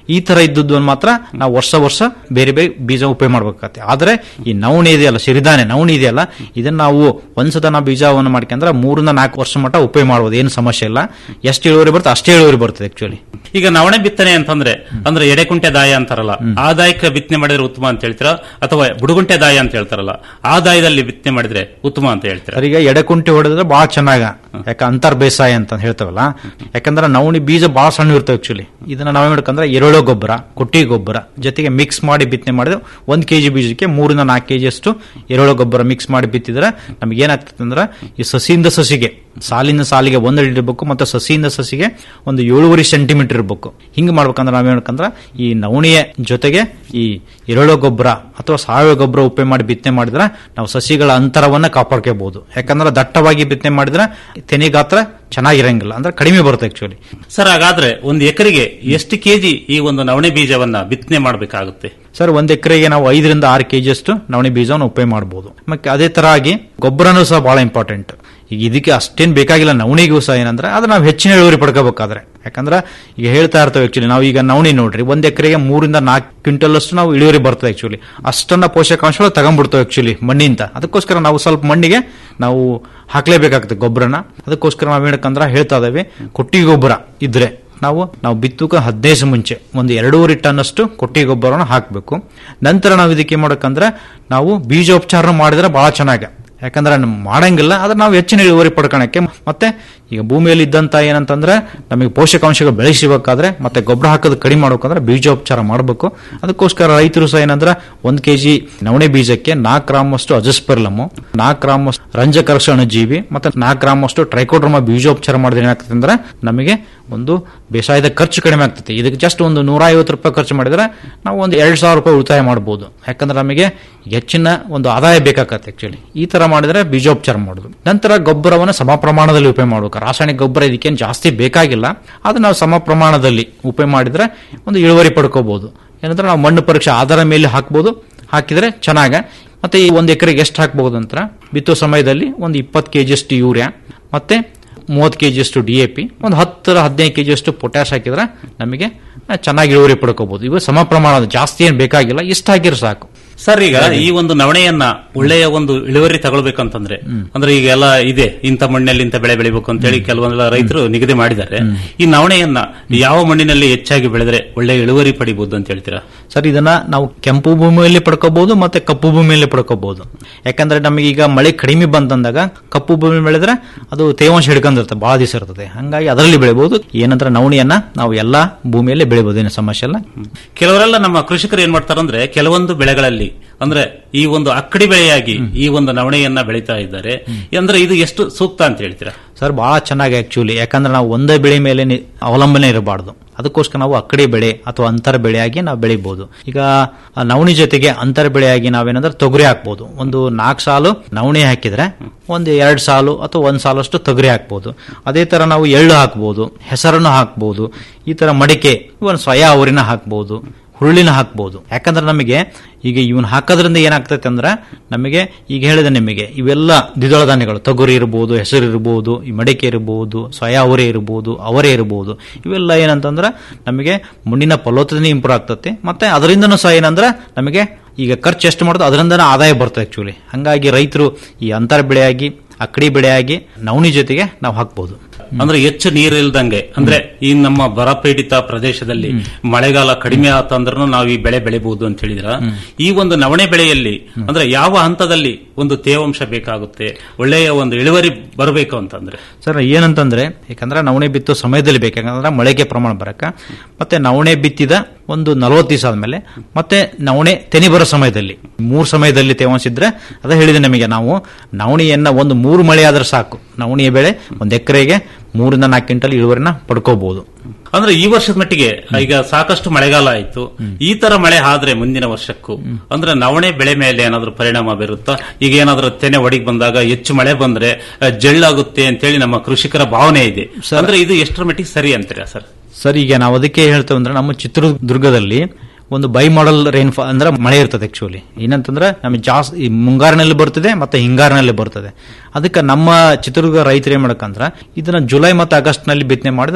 Speaker 12: ಈ ತರ ಇದ್ದದ್ದು ಮಾತ್ರ ನಾವು ವರ್ಷ ವರ್ಷ ಬೇರೆ ಬೇರೆ ಬೀಜ ಉಪಯೋಗ ಮಾಡ್ಬೇಕಾಗತ್ತೆ ಆದ್ರೆ ಈ ನವಣೆ ಇದೆಯಲ್ಲ ಸಿರಿಧಾನ್ಯ ನವಣೆ ಇದೆಯಲ್ಲ ಇದನ್ನ ನಾವು ಒಂದ್ಸತ ನಾವು ಬೀಜವನ್ನು ಮಾಡ್ಕೊಂಡ್ರೆ ಮೂರರಿಂದ ನಾಲ್ಕು ವರ್ಷ ಮಟ್ಟ ಉಪಯೋಗ ಮಾಡ್ಬೋದು ಏನು ಸಮಸ್ಯೆ ಇಲ್ಲ ಎಷ್ಟು ಇಳುವರಿ ಬರುತ್ತೆ ಅಷ್ಟೇ ಇಳುವರಿ ಬರ್ತದೆ ಆಕ್ಚುಲಿ
Speaker 2: ಈಗ ನವಣೆ ಬಿತ್ತನೆ ಅಂತಂದ್ರೆ ಅಂದ್ರೆ ಎಡೆಕುಂಟೆ ದಾಯ ಅಂತಾರಲ್ಲ ಆ ದಾಯಕ್ಕೆ ಬಿತ್ತನೆ ಮಾಡಿದ್ರೆ ಉತ್ತಮ ಅಂತ ಹೇಳ್ತೀರಾ ಅಥವಾ ಬುಡುಗುಂಟೆ ದಾಯ ಅಂತ ಹೇಳ್ತಾರಲ್ಲ ಆ ದಾಯದಲ್ಲಿ ಬಿತ್ತನೆ ಮಾಡಿದ್ರೆ ಉತ್ತಮ ಅಂತ ಹೇಳ್ತೀರಾ
Speaker 12: ಸರ್ ಈಗ ಎಡೆಕುಂಟಿ ಹೊಡೆದ್ರೆ ಬಹಳ ಚೆನ್ನಾಗ ಯಾಕೆ ಅಂತರ್ ಬೇಸಾಯ ಅಂತ ಹೇಳ್ತಾವಲ್ಲ ಯಾಕಂದ್ರೆ ನವಣಿ ಬೀಜ ಬಹಳ ಸಣ್ಣ ಇರ್ತವೆ ಆಕ್ಚುಲಿ ಇದನ್ನ ನಾವೇ ಮಾಡ್ಕಂದ್ರೆ ಎರೆಹುಳ ಗೊಬ್ಬರ ಕೊಟ್ಟಿ ಗೊಬ್ಬರ ಜೊತೆಗೆ ಮಿಕ್ಸ್ ಮಾಡಿ ಬಿತ್ತನೆ ಮಾಡಿದ್ರೆ ಒಂದ್ ಕೆಜಿ ಬೀಜಕ್ಕೆ ಮೂರಿಂದ ನಾಲ್ಕು ಕೆಜಿ ಅಷ್ಟು ಎರೆಹುಳ ಗೊಬ್ಬರ ಮಿಕ್ಸ್ ಮಾಡಿ ಬಿತ್ತಿದ್ರೆ ನಮ್ಗೆ ಏನಾಗ್ತದೆ ಅಂದ್ರೆ ಈ ಸಸಿಯಿಂದ ಸಸಿಗೆ ಸಾಲಿನ ಸಾಲಿಗೆ ಒಂದು ಅಡಿ ಇರಬೇಕು ಮತ್ತೆ ಸಸಿಯಿಂದ ಸಸಿಗೆ ಒಂದು ಏಳುವರೆ ಸೆಂಟಿಮೀಟರ್ ಇರಬೇಕು ಹಿಂಗ್ ಮಾಡ್ಬೇಕಂದ್ರೆ ನಾವ್ ಹೇಳ್ಕಂದ್ರ ಈ ನವಣಿಯ ಜೊತೆಗೆ ಈ ಎರೆಹುಳ ಗೊಬ್ಬರ ಅಥವಾ ಸಾವಯವ ಗೊಬ್ಬರ ಉಪಯೋಗ ಮಾಡಿ ಬಿತ್ತನೆ ಮಾಡಿದ್ರೆ ನಾವು ಸಸಿಗಳ ಅಂತರವನ್ನ ಕಾಪಾಡ್ಕೋಬಹುದು ಯಾಕಂದ್ರೆ ದಟ್ಟವಾಗಿ ಬಿತ್ತನೆ ಮಾಡಿದ್ರೆ ತೆನೆ ಗಾತ್ರ ಚೆನ್ನಾಗಿರಂಗಿಲ್ಲ ಅಂದ್ರೆ ಕಡಿಮೆ ಬರುತ್ತೆ ಆಕ್ಚುಲಿ
Speaker 2: ಸರ್ ಹಾಗಾದ್ರೆ ಒಂದು ಎಕರೆಗೆ ಎಷ್ಟು ಕೆಜಿ ಈ ಒಂದು ನವಣೆ ಬೀಜವನ್ನ ಬಿತ್ತನೆ ಮಾಡಬೇಕಾಗುತ್ತೆ
Speaker 12: ಸರ್ ಒಂದ್ ಎಕರೆಗೆ ನಾವು ಐದರಿಂದ ಆರು ಕೆಜಿ ಅಷ್ಟು ನವಣೆ ಬೀಜವನ್ನು ಉಪಯೋಗ ಮಾಡಬಹುದು ಮತ್ತೆ ಅದೇ ತರ ಆಗಿ ಗೊಬ್ಬರನೂ ಸಹ ಬಹಳ ಇಂಪಾರ್ಟೆಂಟ್ ಈಗ ಇದಕ್ಕೆ ಅಷ್ಟೇನ್ ಬೇಕಾಗಿಲ್ಲ ನವಣಿಗೂ ಸಹ ಏನಂದ್ರೆ ಅದು ನಾವು ಹೆಚ್ಚಿನ ಇಳುವರಿ ಪಡ್ಕೋಬೇಕಾದ್ರೆ ಯಾಕಂದ್ರೆ ಈಗ ಹೇಳ್ತಾ ಇರ್ತೇವೆ ಆಕ್ಚುಲಿ ನಾವು ಈಗ ನವಣಿ ನೋಡ್ರಿ ಒಂದ್ ಎಕರೆಗೆ ಮೂರಿಂದ ನಾಲ್ಕು ಕ್ವಿಂಟಲ್ ಅಷ್ಟು ನಾವು ಇಳುವರಿ ಬರ್ತದೆ ಆಕ್ಚುಲಿ ಅಷ್ಟನ್ನ ಪೋಷಕಾಂಶಗಳು ತಗೊಂಡ್ಬಿಡ್ತೇವೆ ಆಕ್ಚುಲಿ ಮಣ್ಣಿಂದ ಅದಕ್ಕೋಸ್ಕರ ನಾವು ಸ್ವಲ್ಪ ಮಣ್ಣಿಗೆ ನಾವು ಹಾಕ್ಲೇಬೇಕಾಗ್ತದೆ ಗೊಬ್ಬರನ ಅದಕ್ಕೋಸ್ಕರ ನಾವು ಏನಕ್ಕಂದ್ರೆ ಹೇಳ್ತಾ ಇದ್ದೇವೆ ಕೊಟ್ಟಿಗೆ ಗೊಬ್ಬರ ಇದ್ರೆ ನಾವು ನಾವು ಬಿತ್ತುಕ ಹದಿನೈದು ಮುಂಚೆ ಒಂದು ಎರಡೂವರೆ ಟನ್ ಅಷ್ಟು ಕೊಟ್ಟಿಗೆ ಗೊಬ್ಬರನ ಹಾಕಬೇಕು ನಂತರ ನಾವು ಇದಕ್ಕೆ ಮಾಡಬೇಕಂದ್ರೆ ನಾವು ಬೀಜೋಪಚಾರ ಮಾಡಿದ್ರೆ ಬಹಳ ಚೆನ್ನಾಗಿ ಯಾಕಂದ್ರೆ ನಮ್ ಮಾಡಂಗಿಲ್ಲ ಆದ್ರೆ ನಾವು ಹೆಚ್ಚಿನ ಇಳುವರಿ ಪಡ್ಕೊಳಕ್ಕೆ ಮತ್ತೆ ಈಗ ಭೂಮಿಯಲ್ಲಿ ಇದ್ದಂತ ಏನಂತಂದ್ರೆ ನಮಗೆ ಪೋಷಕಾಂಶಗಳು ಬೆಳೆಸಬೇಕಾದ್ರೆ ಮತ್ತೆ ಗೊಬ್ಬರ ಹಾಕೋದು ಕಡಿಮೆ ಮಾಡ್ಬೇಕಂದ್ರೆ ಬೀಜೋಪಚಾರ ಮಾಡಬೇಕು ಅದಕ್ಕೋಸ್ಕರ ರೈತರು ಸಹ ಏನಂದ್ರೆ ಒಂದ್ ಕೆಜಿ ನವಣೆ ಬೀಜಕ್ಕೆ ನಾಲ್ಕು ಗ್ರಾಮ್ ಅಷ್ಟು ಅಜಸ್ಪರ್ಲಮು ನಾಲ್ಕು ಗ್ರಾಮ್ ಅಷ್ಟು ರಂಜಕರ್ಷ ಅಣುಜೀವಿ ಮತ್ತೆ ನಾಲ್ಕು ಗ್ರಾಮ್ ಅಷ್ಟು ಟ್ರೈಕೋಡ್ರಮ ಬೀಜೋಪಚಾರ ಮಾಡಿದ್ರೆ ಏನಾಗ್ತದೆ ಅಂದ್ರೆ ನಮಗೆ ಒಂದು ಬೇಸಾಯದ ಖರ್ಚು ಕಡಿಮೆ ಆಗ್ತದೆ ಇದಕ್ಕೆ ಜಸ್ಟ್ ಒಂದು ನೂರ ಐವತ್ತು ರೂಪಾಯಿ ಖರ್ಚು ಮಾಡಿದ್ರೆ ನಾವು ಒಂದು ಎರಡ್ ಸಾವಿರ ರೂಪಾಯಿ ಉಳಿತಾಯ ಮಾಡಬಹುದು ಯಾಕಂದ್ರೆ ನಮಗೆ ಹೆಚ್ಚಿನ ಒಂದು ಆದಾಯ ಬೇಕಾಗತ್ತೆ ಆಕ್ಚುಲಿ ಈ ತರ ಮಾಡಿದ್ರೆ ಬೀಜೋಪಚಾರ ಮಾಡುದು ನಂತರ ಗೊಬ್ಬರವನ್ನು ಸಮ ಪ್ರಮಾಣದಲ್ಲಿ ಉಪಯೋಗ ಮಾಡಬೇಕು ರಾಸಾಯನಿಕ ಗೊಬ್ಬರ ಇದಕ್ಕೇನು ಜಾಸ್ತಿ ಬೇಕಾಗಿಲ್ಲ ಅದು ನಾವು ಸಮ ಪ್ರಮಾಣದಲ್ಲಿ ಉಪಯೋಗ ಮಾಡಿದ್ರೆ ಒಂದು ಇಳುವರಿ ಪಡ್ಕೋಬಹುದು ಏನಂದ್ರೆ ನಾವು ಮಣ್ಣು ಪರೀಕ್ಷೆ ಆಧಾರ ಮೇಲೆ ಹಾಕ್ಬೋದು ಹಾಕಿದ್ರೆ ಚೆನ್ನಾಗ ಮತ್ತೆ ಈ ಒಂದು ಎಕರೆಗೆ ಎಷ್ಟು ಹಾಕ್ಬಹುದು ಅಂತ ಬಿತ್ತೋ ಸಮಯದಲ್ಲಿ ಒಂದು ಇಪ್ಪತ್ತು ಕೆಜಿ ಅಷ್ಟು ಯೂರಿಯಾ ಮತ್ತೆ ಮೂವತ್ತು ಕೆಜಿ ಅಷ್ಟು ಡಿ ಎ ಪಿ ಒಂದು ಹತ್ತರ ಹದಿನೈದು ಕೆಜಿ ಅಷ್ಟು ಪೊಟ್ಯಾಶ್ ಹಾಕಿದ್ರೆ ನಮಗೆ ಚೆನ್ನಾಗಿ ಇಳುವರಿ ಪಡ್ಕೋಬಹುದು ಇವು ಸಮ ಪ್ರಮಾಣದ ಜಾಸ್ತಿ ಏನು ಬೇಕಾಗಿಲ್ಲ ಇಷ್ಟ ಹಾಕಿದ್ರೆ ಸಾಕು
Speaker 2: ಸರ್ ಈಗ ಈ ಒಂದು ನವಣೆಯನ್ನ ಒಳ್ಳೆಯ ಒಂದು ಇಳುವರಿ ತಗೊಳ್ಬೇಕಂತಂದ್ರೆ ಅಂದ್ರೆ ಈಗ ಎಲ್ಲ ಇದೆ ಇಂಥ ಮಣ್ಣಲ್ಲಿ ಇಂಥ ಬೆಳೆ ಬೆಳಿಬೇಕು ಅಂತ ಹೇಳಿ ಕೆಲವೊಂದೆಲ್ಲ ರೈತರು ನಿಗದಿ ಮಾಡಿದ್ದಾರೆ ಈ ನವಣೆಯನ್ನ ಯಾವ ಮಣ್ಣಿನಲ್ಲಿ ಹೆಚ್ಚಾಗಿ ಬೆಳೆದ್ರೆ ಒಳ್ಳೆಯ ಇಳುವರಿ ಪಡಿಬಹುದು ಅಂತ ಹೇಳ್ತೀರಾ
Speaker 12: ಸರ್ ಇದನ್ನ ನಾವು ಕೆಂಪು ಭೂಮಿಯಲ್ಲಿ ಪಡ್ಕೋಬಹುದು ಮತ್ತೆ ಕಪ್ಪು ಭೂಮಿಯಲ್ಲಿ ಪಡ್ಕೋಬಹುದು ಯಾಕಂದ್ರೆ ನಮಗೆ ಈಗ ಮಳೆ ಕಡಿಮೆ ಬಂತಂದಾಗ ಕಪ್ಪು ಭೂಮಿ ಬೆಳೆದ್ರೆ ಅದು ತೇವಾಂಶ ಹಿಡ್ಕೊಂಡಿರ್ತದೆ ಬಹಳ ದಿವಸ ಇರ್ತದೆ ಹಂಗಾಗಿ ಅದರಲ್ಲಿ ಬೆಳಿಬಹುದು ಏನಂದ್ರೆ ನವಣಿಯನ್ನ ನಾವು ಎಲ್ಲಾ ಭೂಮಿಯಲ್ಲಿ ಬೆಳಿಬಹುದು ಏನು ಸಮಸ್ಯೆ ಇಲ್ಲ
Speaker 2: ಕೆಲವರೆಲ್ಲ ನಮ್ಮ ಕೃಷಿಕರು ಏನ್ ಮಾಡ್ತಾರಂದ್ರೆ ಕೆಲವೊಂದು ಬೆಳೆಗಳಲ್ಲಿ ಅಂದ್ರೆ ಈ ಒಂದು ಅಕ್ಕಡಿ ಬೆಳೆಯಾಗಿ ಈ ಒಂದು ನವಣೆಯನ್ನ ಬೆಳೀತಾ ಇದ್ದಾರೆ ಅಂದ್ರೆ ಇದು ಎಷ್ಟು ಸೂಕ್ತ ಅಂತ ಹೇಳ್ತೀರಾ
Speaker 12: ಸರ್ ಬಹಳ ಚೆನ್ನಾಗಿ ಆಕ್ಚುಲಿ ಯಾಕಂದ್ರೆ ನಾವು ಒಂದೇ ಬೆಳೆ ಮೇಲೆ ನಿ- ಅವಲಂಬನೆ ಇರಬಾರ್ದು ಅದಕ್ಕೋಸ್ಕರ ನಾವು ಅಕ್ಕಡಿ ಬೆಳೆ ಅಥವಾ ಅಂತರ ಬೆಳೆಯಾಗಿ ನಾವು ಬೆಳಿಬಹುದು ಈಗ ಆ ನವಣಿ ಜೊತೆಗೆ ಅಂತರ ಬೆಳೆಯಾಗಿ ನಾವೇನಂದ್ರೆ ತೊಗರಿ ಹಾಕ್ಬೋದು ಒಂದು ನಾಲ್ಕು ಸಾಲು ನವಣಿ ಹಾಕಿದ್ರೆ ಒಂದು ಎರಡು ಸಾಲು ಅಥವಾ ಒಂದು ಸಾಲಷ್ಟು ತೊಗರಿ ಹಾಕ್ಬೋದು ಅದೇ ತರ ನಾವು ಎಳ್ಳು ಹಾಕ್ಬೋದು ಹೆಸರನ್ನು ಹಾಕ್ಬೋದು ಈ ತರ ಮಡಿಕೆ ಇವನ್ ಸ್ವಯ ಅವರಿನ ಹಾಕ್ಬೋದು ಹುರುಳಿನ ಹಾಕ್ಬೋದು ಯಾಕಂದ್ರೆ ನಮಗೆ ಈಗ ಇವನ್ ಹಾಕೋದ್ರಿಂದ ಏನಾಗ್ತೈತೆ ಅಂದ್ರೆ ನಮಗೆ ಈಗ ಹೇಳಿದೆ ನಿಮಗೆ ಇವೆಲ್ಲ ದ್ವಿದಳ ಧಾನ್ಯಗಳು ತೊಗರಿ ಇರ್ಬೋದು ಹೆಸರು ಇರ್ಬೋದು ಈ ಮಡಿಕೆ ಇರ್ಬೋದು ಸ್ವಯ ಅವರೆ ಇರ್ಬೋದು ಅವರೇ ಇರ್ಬೋದು ಇವೆಲ್ಲ ಏನಂತಂದ್ರೆ ನಮಗೆ ಮಣ್ಣಿನ ಫಲವತ್ತತೆ ಇಂಪ್ರೂವ್ ಆಗ್ತತೆ ಮತ್ತೆ ಅದರಿಂದನೂ ಸಹ ಏನಂದ್ರೆ ನಮಗೆ ಈಗ ಖರ್ಚು ಎಷ್ಟು ಮಾಡೋದು ಅದರಿಂದನೇ ಆದಾಯ ಬರ್ತದೆ ಆಕ್ಚುಲಿ ಹಂಗಾಗಿ ರೈತರು ಈ ಅಂತರ ಬೆಳೆಯಾಗಿ ಅಕ್ಕಡಿ ಬೆಳೆಯಾಗಿ ನವಣಿ ಜೊತೆಗೆ ನಾವು ಹಾಕ್ಬೋದು
Speaker 2: ಅಂದ್ರೆ ಹೆಚ್ಚು ನೀರು ಇಲ್ದಂಗೆ ಅಂದ್ರೆ ಈ ನಮ್ಮ ಬರಪೀಡಿತ ಪ್ರದೇಶದಲ್ಲಿ ಮಳೆಗಾಲ ಕಡಿಮೆ ಆತಂದ್ರೂ ನಾವು ಈ ಬೆಳೆ ಬೆಳಿಬಹುದು ಅಂತ ಹೇಳಿದ್ರ ಈ ಒಂದು ನವಣೆ ಬೆಳೆಯಲ್ಲಿ ಅಂದ್ರೆ ಯಾವ ಹಂತದಲ್ಲಿ ಒಂದು ತೇವಾಂಶ ಬೇಕಾಗುತ್ತೆ ಒಳ್ಳೆಯ ಒಂದು ಇಳುವರಿ ಬರಬೇಕು ಅಂತಂದ್ರೆ
Speaker 12: ಸರ್ ಏನಂತಂದ್ರೆ ಯಾಕಂದ್ರೆ ನವಣೆ ಬಿತ್ತೋ ಸಮಯದಲ್ಲಿ ಬೇಕು ಯಾಕಂದ್ರೆ ಮಳೆಗೆ ಪ್ರಮಾಣ ಬರಕ ಮತ್ತೆ ನವಣೆ ಬಿತ್ತಿದ ಒಂದು ನಲವತ್ತು ದಿವಸ ಆದ್ಮೇಲೆ ಮತ್ತೆ ನವಣೆ ತೆನಿ ಬರೋ ಸಮಯದಲ್ಲಿ ಮೂರು ಸಮಯದಲ್ಲಿ ತೇವಾಂಶ ಇದ್ರೆ ಅದೇ ಹೇಳಿದೆ ನಮಗೆ ನಾವು ನವಣಿಯನ್ನ ಒಂದು ಮೂರು ಮಳೆ ಆದ್ರೆ ಸಾಕು ನವಣಿಯ ಬೆಳೆ ಒಂದು ಎಕರೆಗೆ ಮೂರಿಂದ ನಾಲ್ಕು ಕ್ವಿಂಟಲ್ ಇಳುವರಿನ ಪಡ್ಕೋಬಹುದು
Speaker 2: ಅಂದ್ರೆ ಈ ವರ್ಷದ ಮಟ್ಟಿಗೆ ಈಗ ಸಾಕಷ್ಟು ಮಳೆಗಾಲ ಆಯ್ತು ಈ ತರ ಮಳೆ ಆದ್ರೆ ಮುಂದಿನ ವರ್ಷಕ್ಕೂ ಅಂದ್ರೆ ನವಣೆ ಬೆಳೆ ಮೇಲೆ ಏನಾದ್ರೂ ಪರಿಣಾಮ ಬೀರುತ್ತಾ ಈಗ ಏನಾದ್ರೂ ತೆನೆ ಒಡಿಗೆ ಬಂದಾಗ ಹೆಚ್ಚು ಮಳೆ ಬಂದ್ರೆ ಅಹ್, ಜಳ್ಳಾಗುತ್ತೆ ಅಂತೇಳಿ ನಮ್ಮ ಕೃಷಿಕರ ಭಾವನೆ ಇದೆ ಅಂದ್ರೆ ಇದು ಎಷ್ಟರ ಮಟ್ಟಿಗೆ ಸರಿ ಅಂತೀರಾ ಸರ್
Speaker 12: ಸರ್ ಈಗ ನಾವು ಅದಕ್ಕೆ ಹೇಳ್ತೇವೆ ಅಂದ್ರೆ ನಮ್ಮ ಚಿತ್ರದುರ್ಗದಲ್ಲಿ ಒಂದು ಬೈ ಮಾಡಲ್ ರೈನ್ಫಾಲ್ ಅಂದ್ರೆ ಮಳೆ ಇರ್ತದೆ ಆಕ್ಚುಲಿ ಏನಂತಂದ್ರೆ ನಮಗೆ ಜಾಸ್ತಿ ಈ ಮುಂಗಾರಿನಲ್ಲಿ ಬರ್ತದೆ ಮತ್ತೆ ಹಿಂಗಾರಿನಲ್ಲಿ ಬರ್ತದೆ ಅದಕ್ಕೆ ನಮ್ಮ ಚಿತ್ರದುರ್ಗ ರೈತರು ಏನ್ ಮಾಡಕಂದ್ರ ಇದನ್ನ ಜುಲೈ ಮತ್ತು ಆಗಸ್ಟ್ ನಲ್ಲಿ ಬಿತ್ತನೆ ಮಾಡಿದ್ರೆ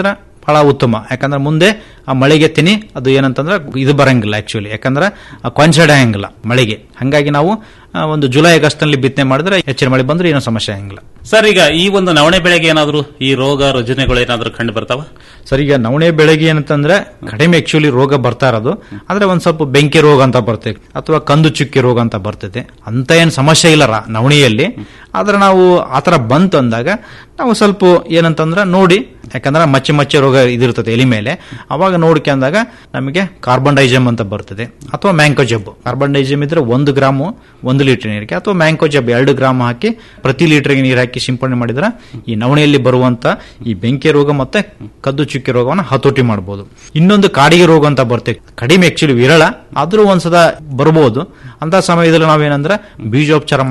Speaker 12: ಬಹಳ ಉತ್ತಮ ಯಾಕಂದ್ರೆ ಮುಂದೆ ಆ ಮಳೆಗೆ ತಿನಿ ಅದು ಏನಂತಂದ್ರೆ ಇದು ಬರಂಗಿಲ್ಲ ಆಕ್ಚುಲಿ ಯಾಕಂದ್ರೆ ಕೊಂಚಡೆ ಆಗಂಗಿಲ್ಲ ಮಳೆಗೆ ಹಂಗಾಗಿ ನಾವು ಆ, ಒಂದು ಜುಲೈ ಆಗಸ್ಟ್ ನಲ್ಲಿ ಬಿತ್ತನೆ ಮಾಡಿದ್ರೆ ಹೆಚ್ಚಿನ ಮಳೆ ಬಂದ್ರೆ ಏನೋ ಸಮಸ್ಯೆ ಆಗಂಗಿಲ್ಲ
Speaker 2: ಸರ್ ಈಗ ಈ ಒಂದು ನವಣೆ ಬೆಳೆಗೆ ಏನಾದ್ರು ಈ ರೋಗ ರುಜಿನಗಳು ಏನಾದ್ರು ಕಂಡು ಬರ್ತಾವ
Speaker 12: ಸರ್ ಈಗ ನವಣೆ ಬೆಳೆಗೆ ಏನಂತಂದ್ರೆ ಕಡಿಮೆ ಆಕ್ಚುಲಿ ರೋಗ ಬರ್ತಾ ಇರೋದು ಆದ್ರೆ ಒಂದ್ ಸ್ವಲ್ಪ ಬೆಂಕಿ ರೋಗ ಅಂತ ಬರ್ತದೆ ಅಥವಾ ಕಂದು ಚುಕ್ಕಿ ರೋಗ ಅಂತ ಬರ್ತದೆ ಅಂತ ಏನ್ ಸಮಸ್ಯೆ ಇಲ್ಲ ರ- ನವಣಿಯಲ್ಲಿ ಆದ್ರೆ ನಾವು ಆತರ ಬಂತು ಅಂದಾಗ ನಾವು ಸ್ವಲ್ಪ ಏನಂತಂದ್ರೆ ನೋಡಿ ಯಾಕಂದ್ರೆ ಮಚ್ಚೆ ಮಚ್ಚೆ ರೋಗ ಇದಿರ್ತದೆ ಎಲಿ ಮೇಲೆ ಅವಾಗ ನೋಡ್ಕೊಂಡಾಗ ನಮಗೆ ಕಾರ್ಬನ್ ಡೈಜಮ್ ಅಂತ ಬರ್ತದೆ ಅಥವಾ ಮ್ಯಾಂಕೋ ಜಬ್ ಕಾರ್ಬನ್ ಡೈಜಮ್ ಇದ್ರೆ ಒಂದು ಗ್ರಾಮು ಒಂದು ಲೀಟರ್ ನೀರಿಗೆ ಅಥವಾ ಮ್ಯಾಂಕೋ ಜಬ್ ಎರಡು ಗ್ರಾಮ್ ಹಾಕಿ ಪ್ರತಿ ಲೀಟರ್ಗೆ ನೀರು ಹಾಕಿ ಸಿಂಪಡಣೆ ಮಾಡಿದ್ರೆ ಈ ನವಣೆಯಲ್ಲಿ ಬರುವಂತ ಈ ಬೆಂಕಿ ರೋಗ ಮತ್ತೆ ಕದ್ದು ಚುಕ್ಕಿ ರೋಗವನ್ನು ಹತೋಟಿ ಮಾಡಬಹುದು ಇನ್ನೊಂದು ಕಾಡಿಗೆ ರೋಗ ಅಂತ ಬರ್ತದೆ ಕಡಿಮೆ ಆಕ್ಚುಲಿ ವಿರಳ ಆದ್ರೂ ಒಂದ್ಸದ ಬರ್ಬೋದು ಅಂತ ಸಮಯದಲ್ಲಿ ನಾವೇನಂದ್ರೆ ಬೀಜೋಪಚಾರ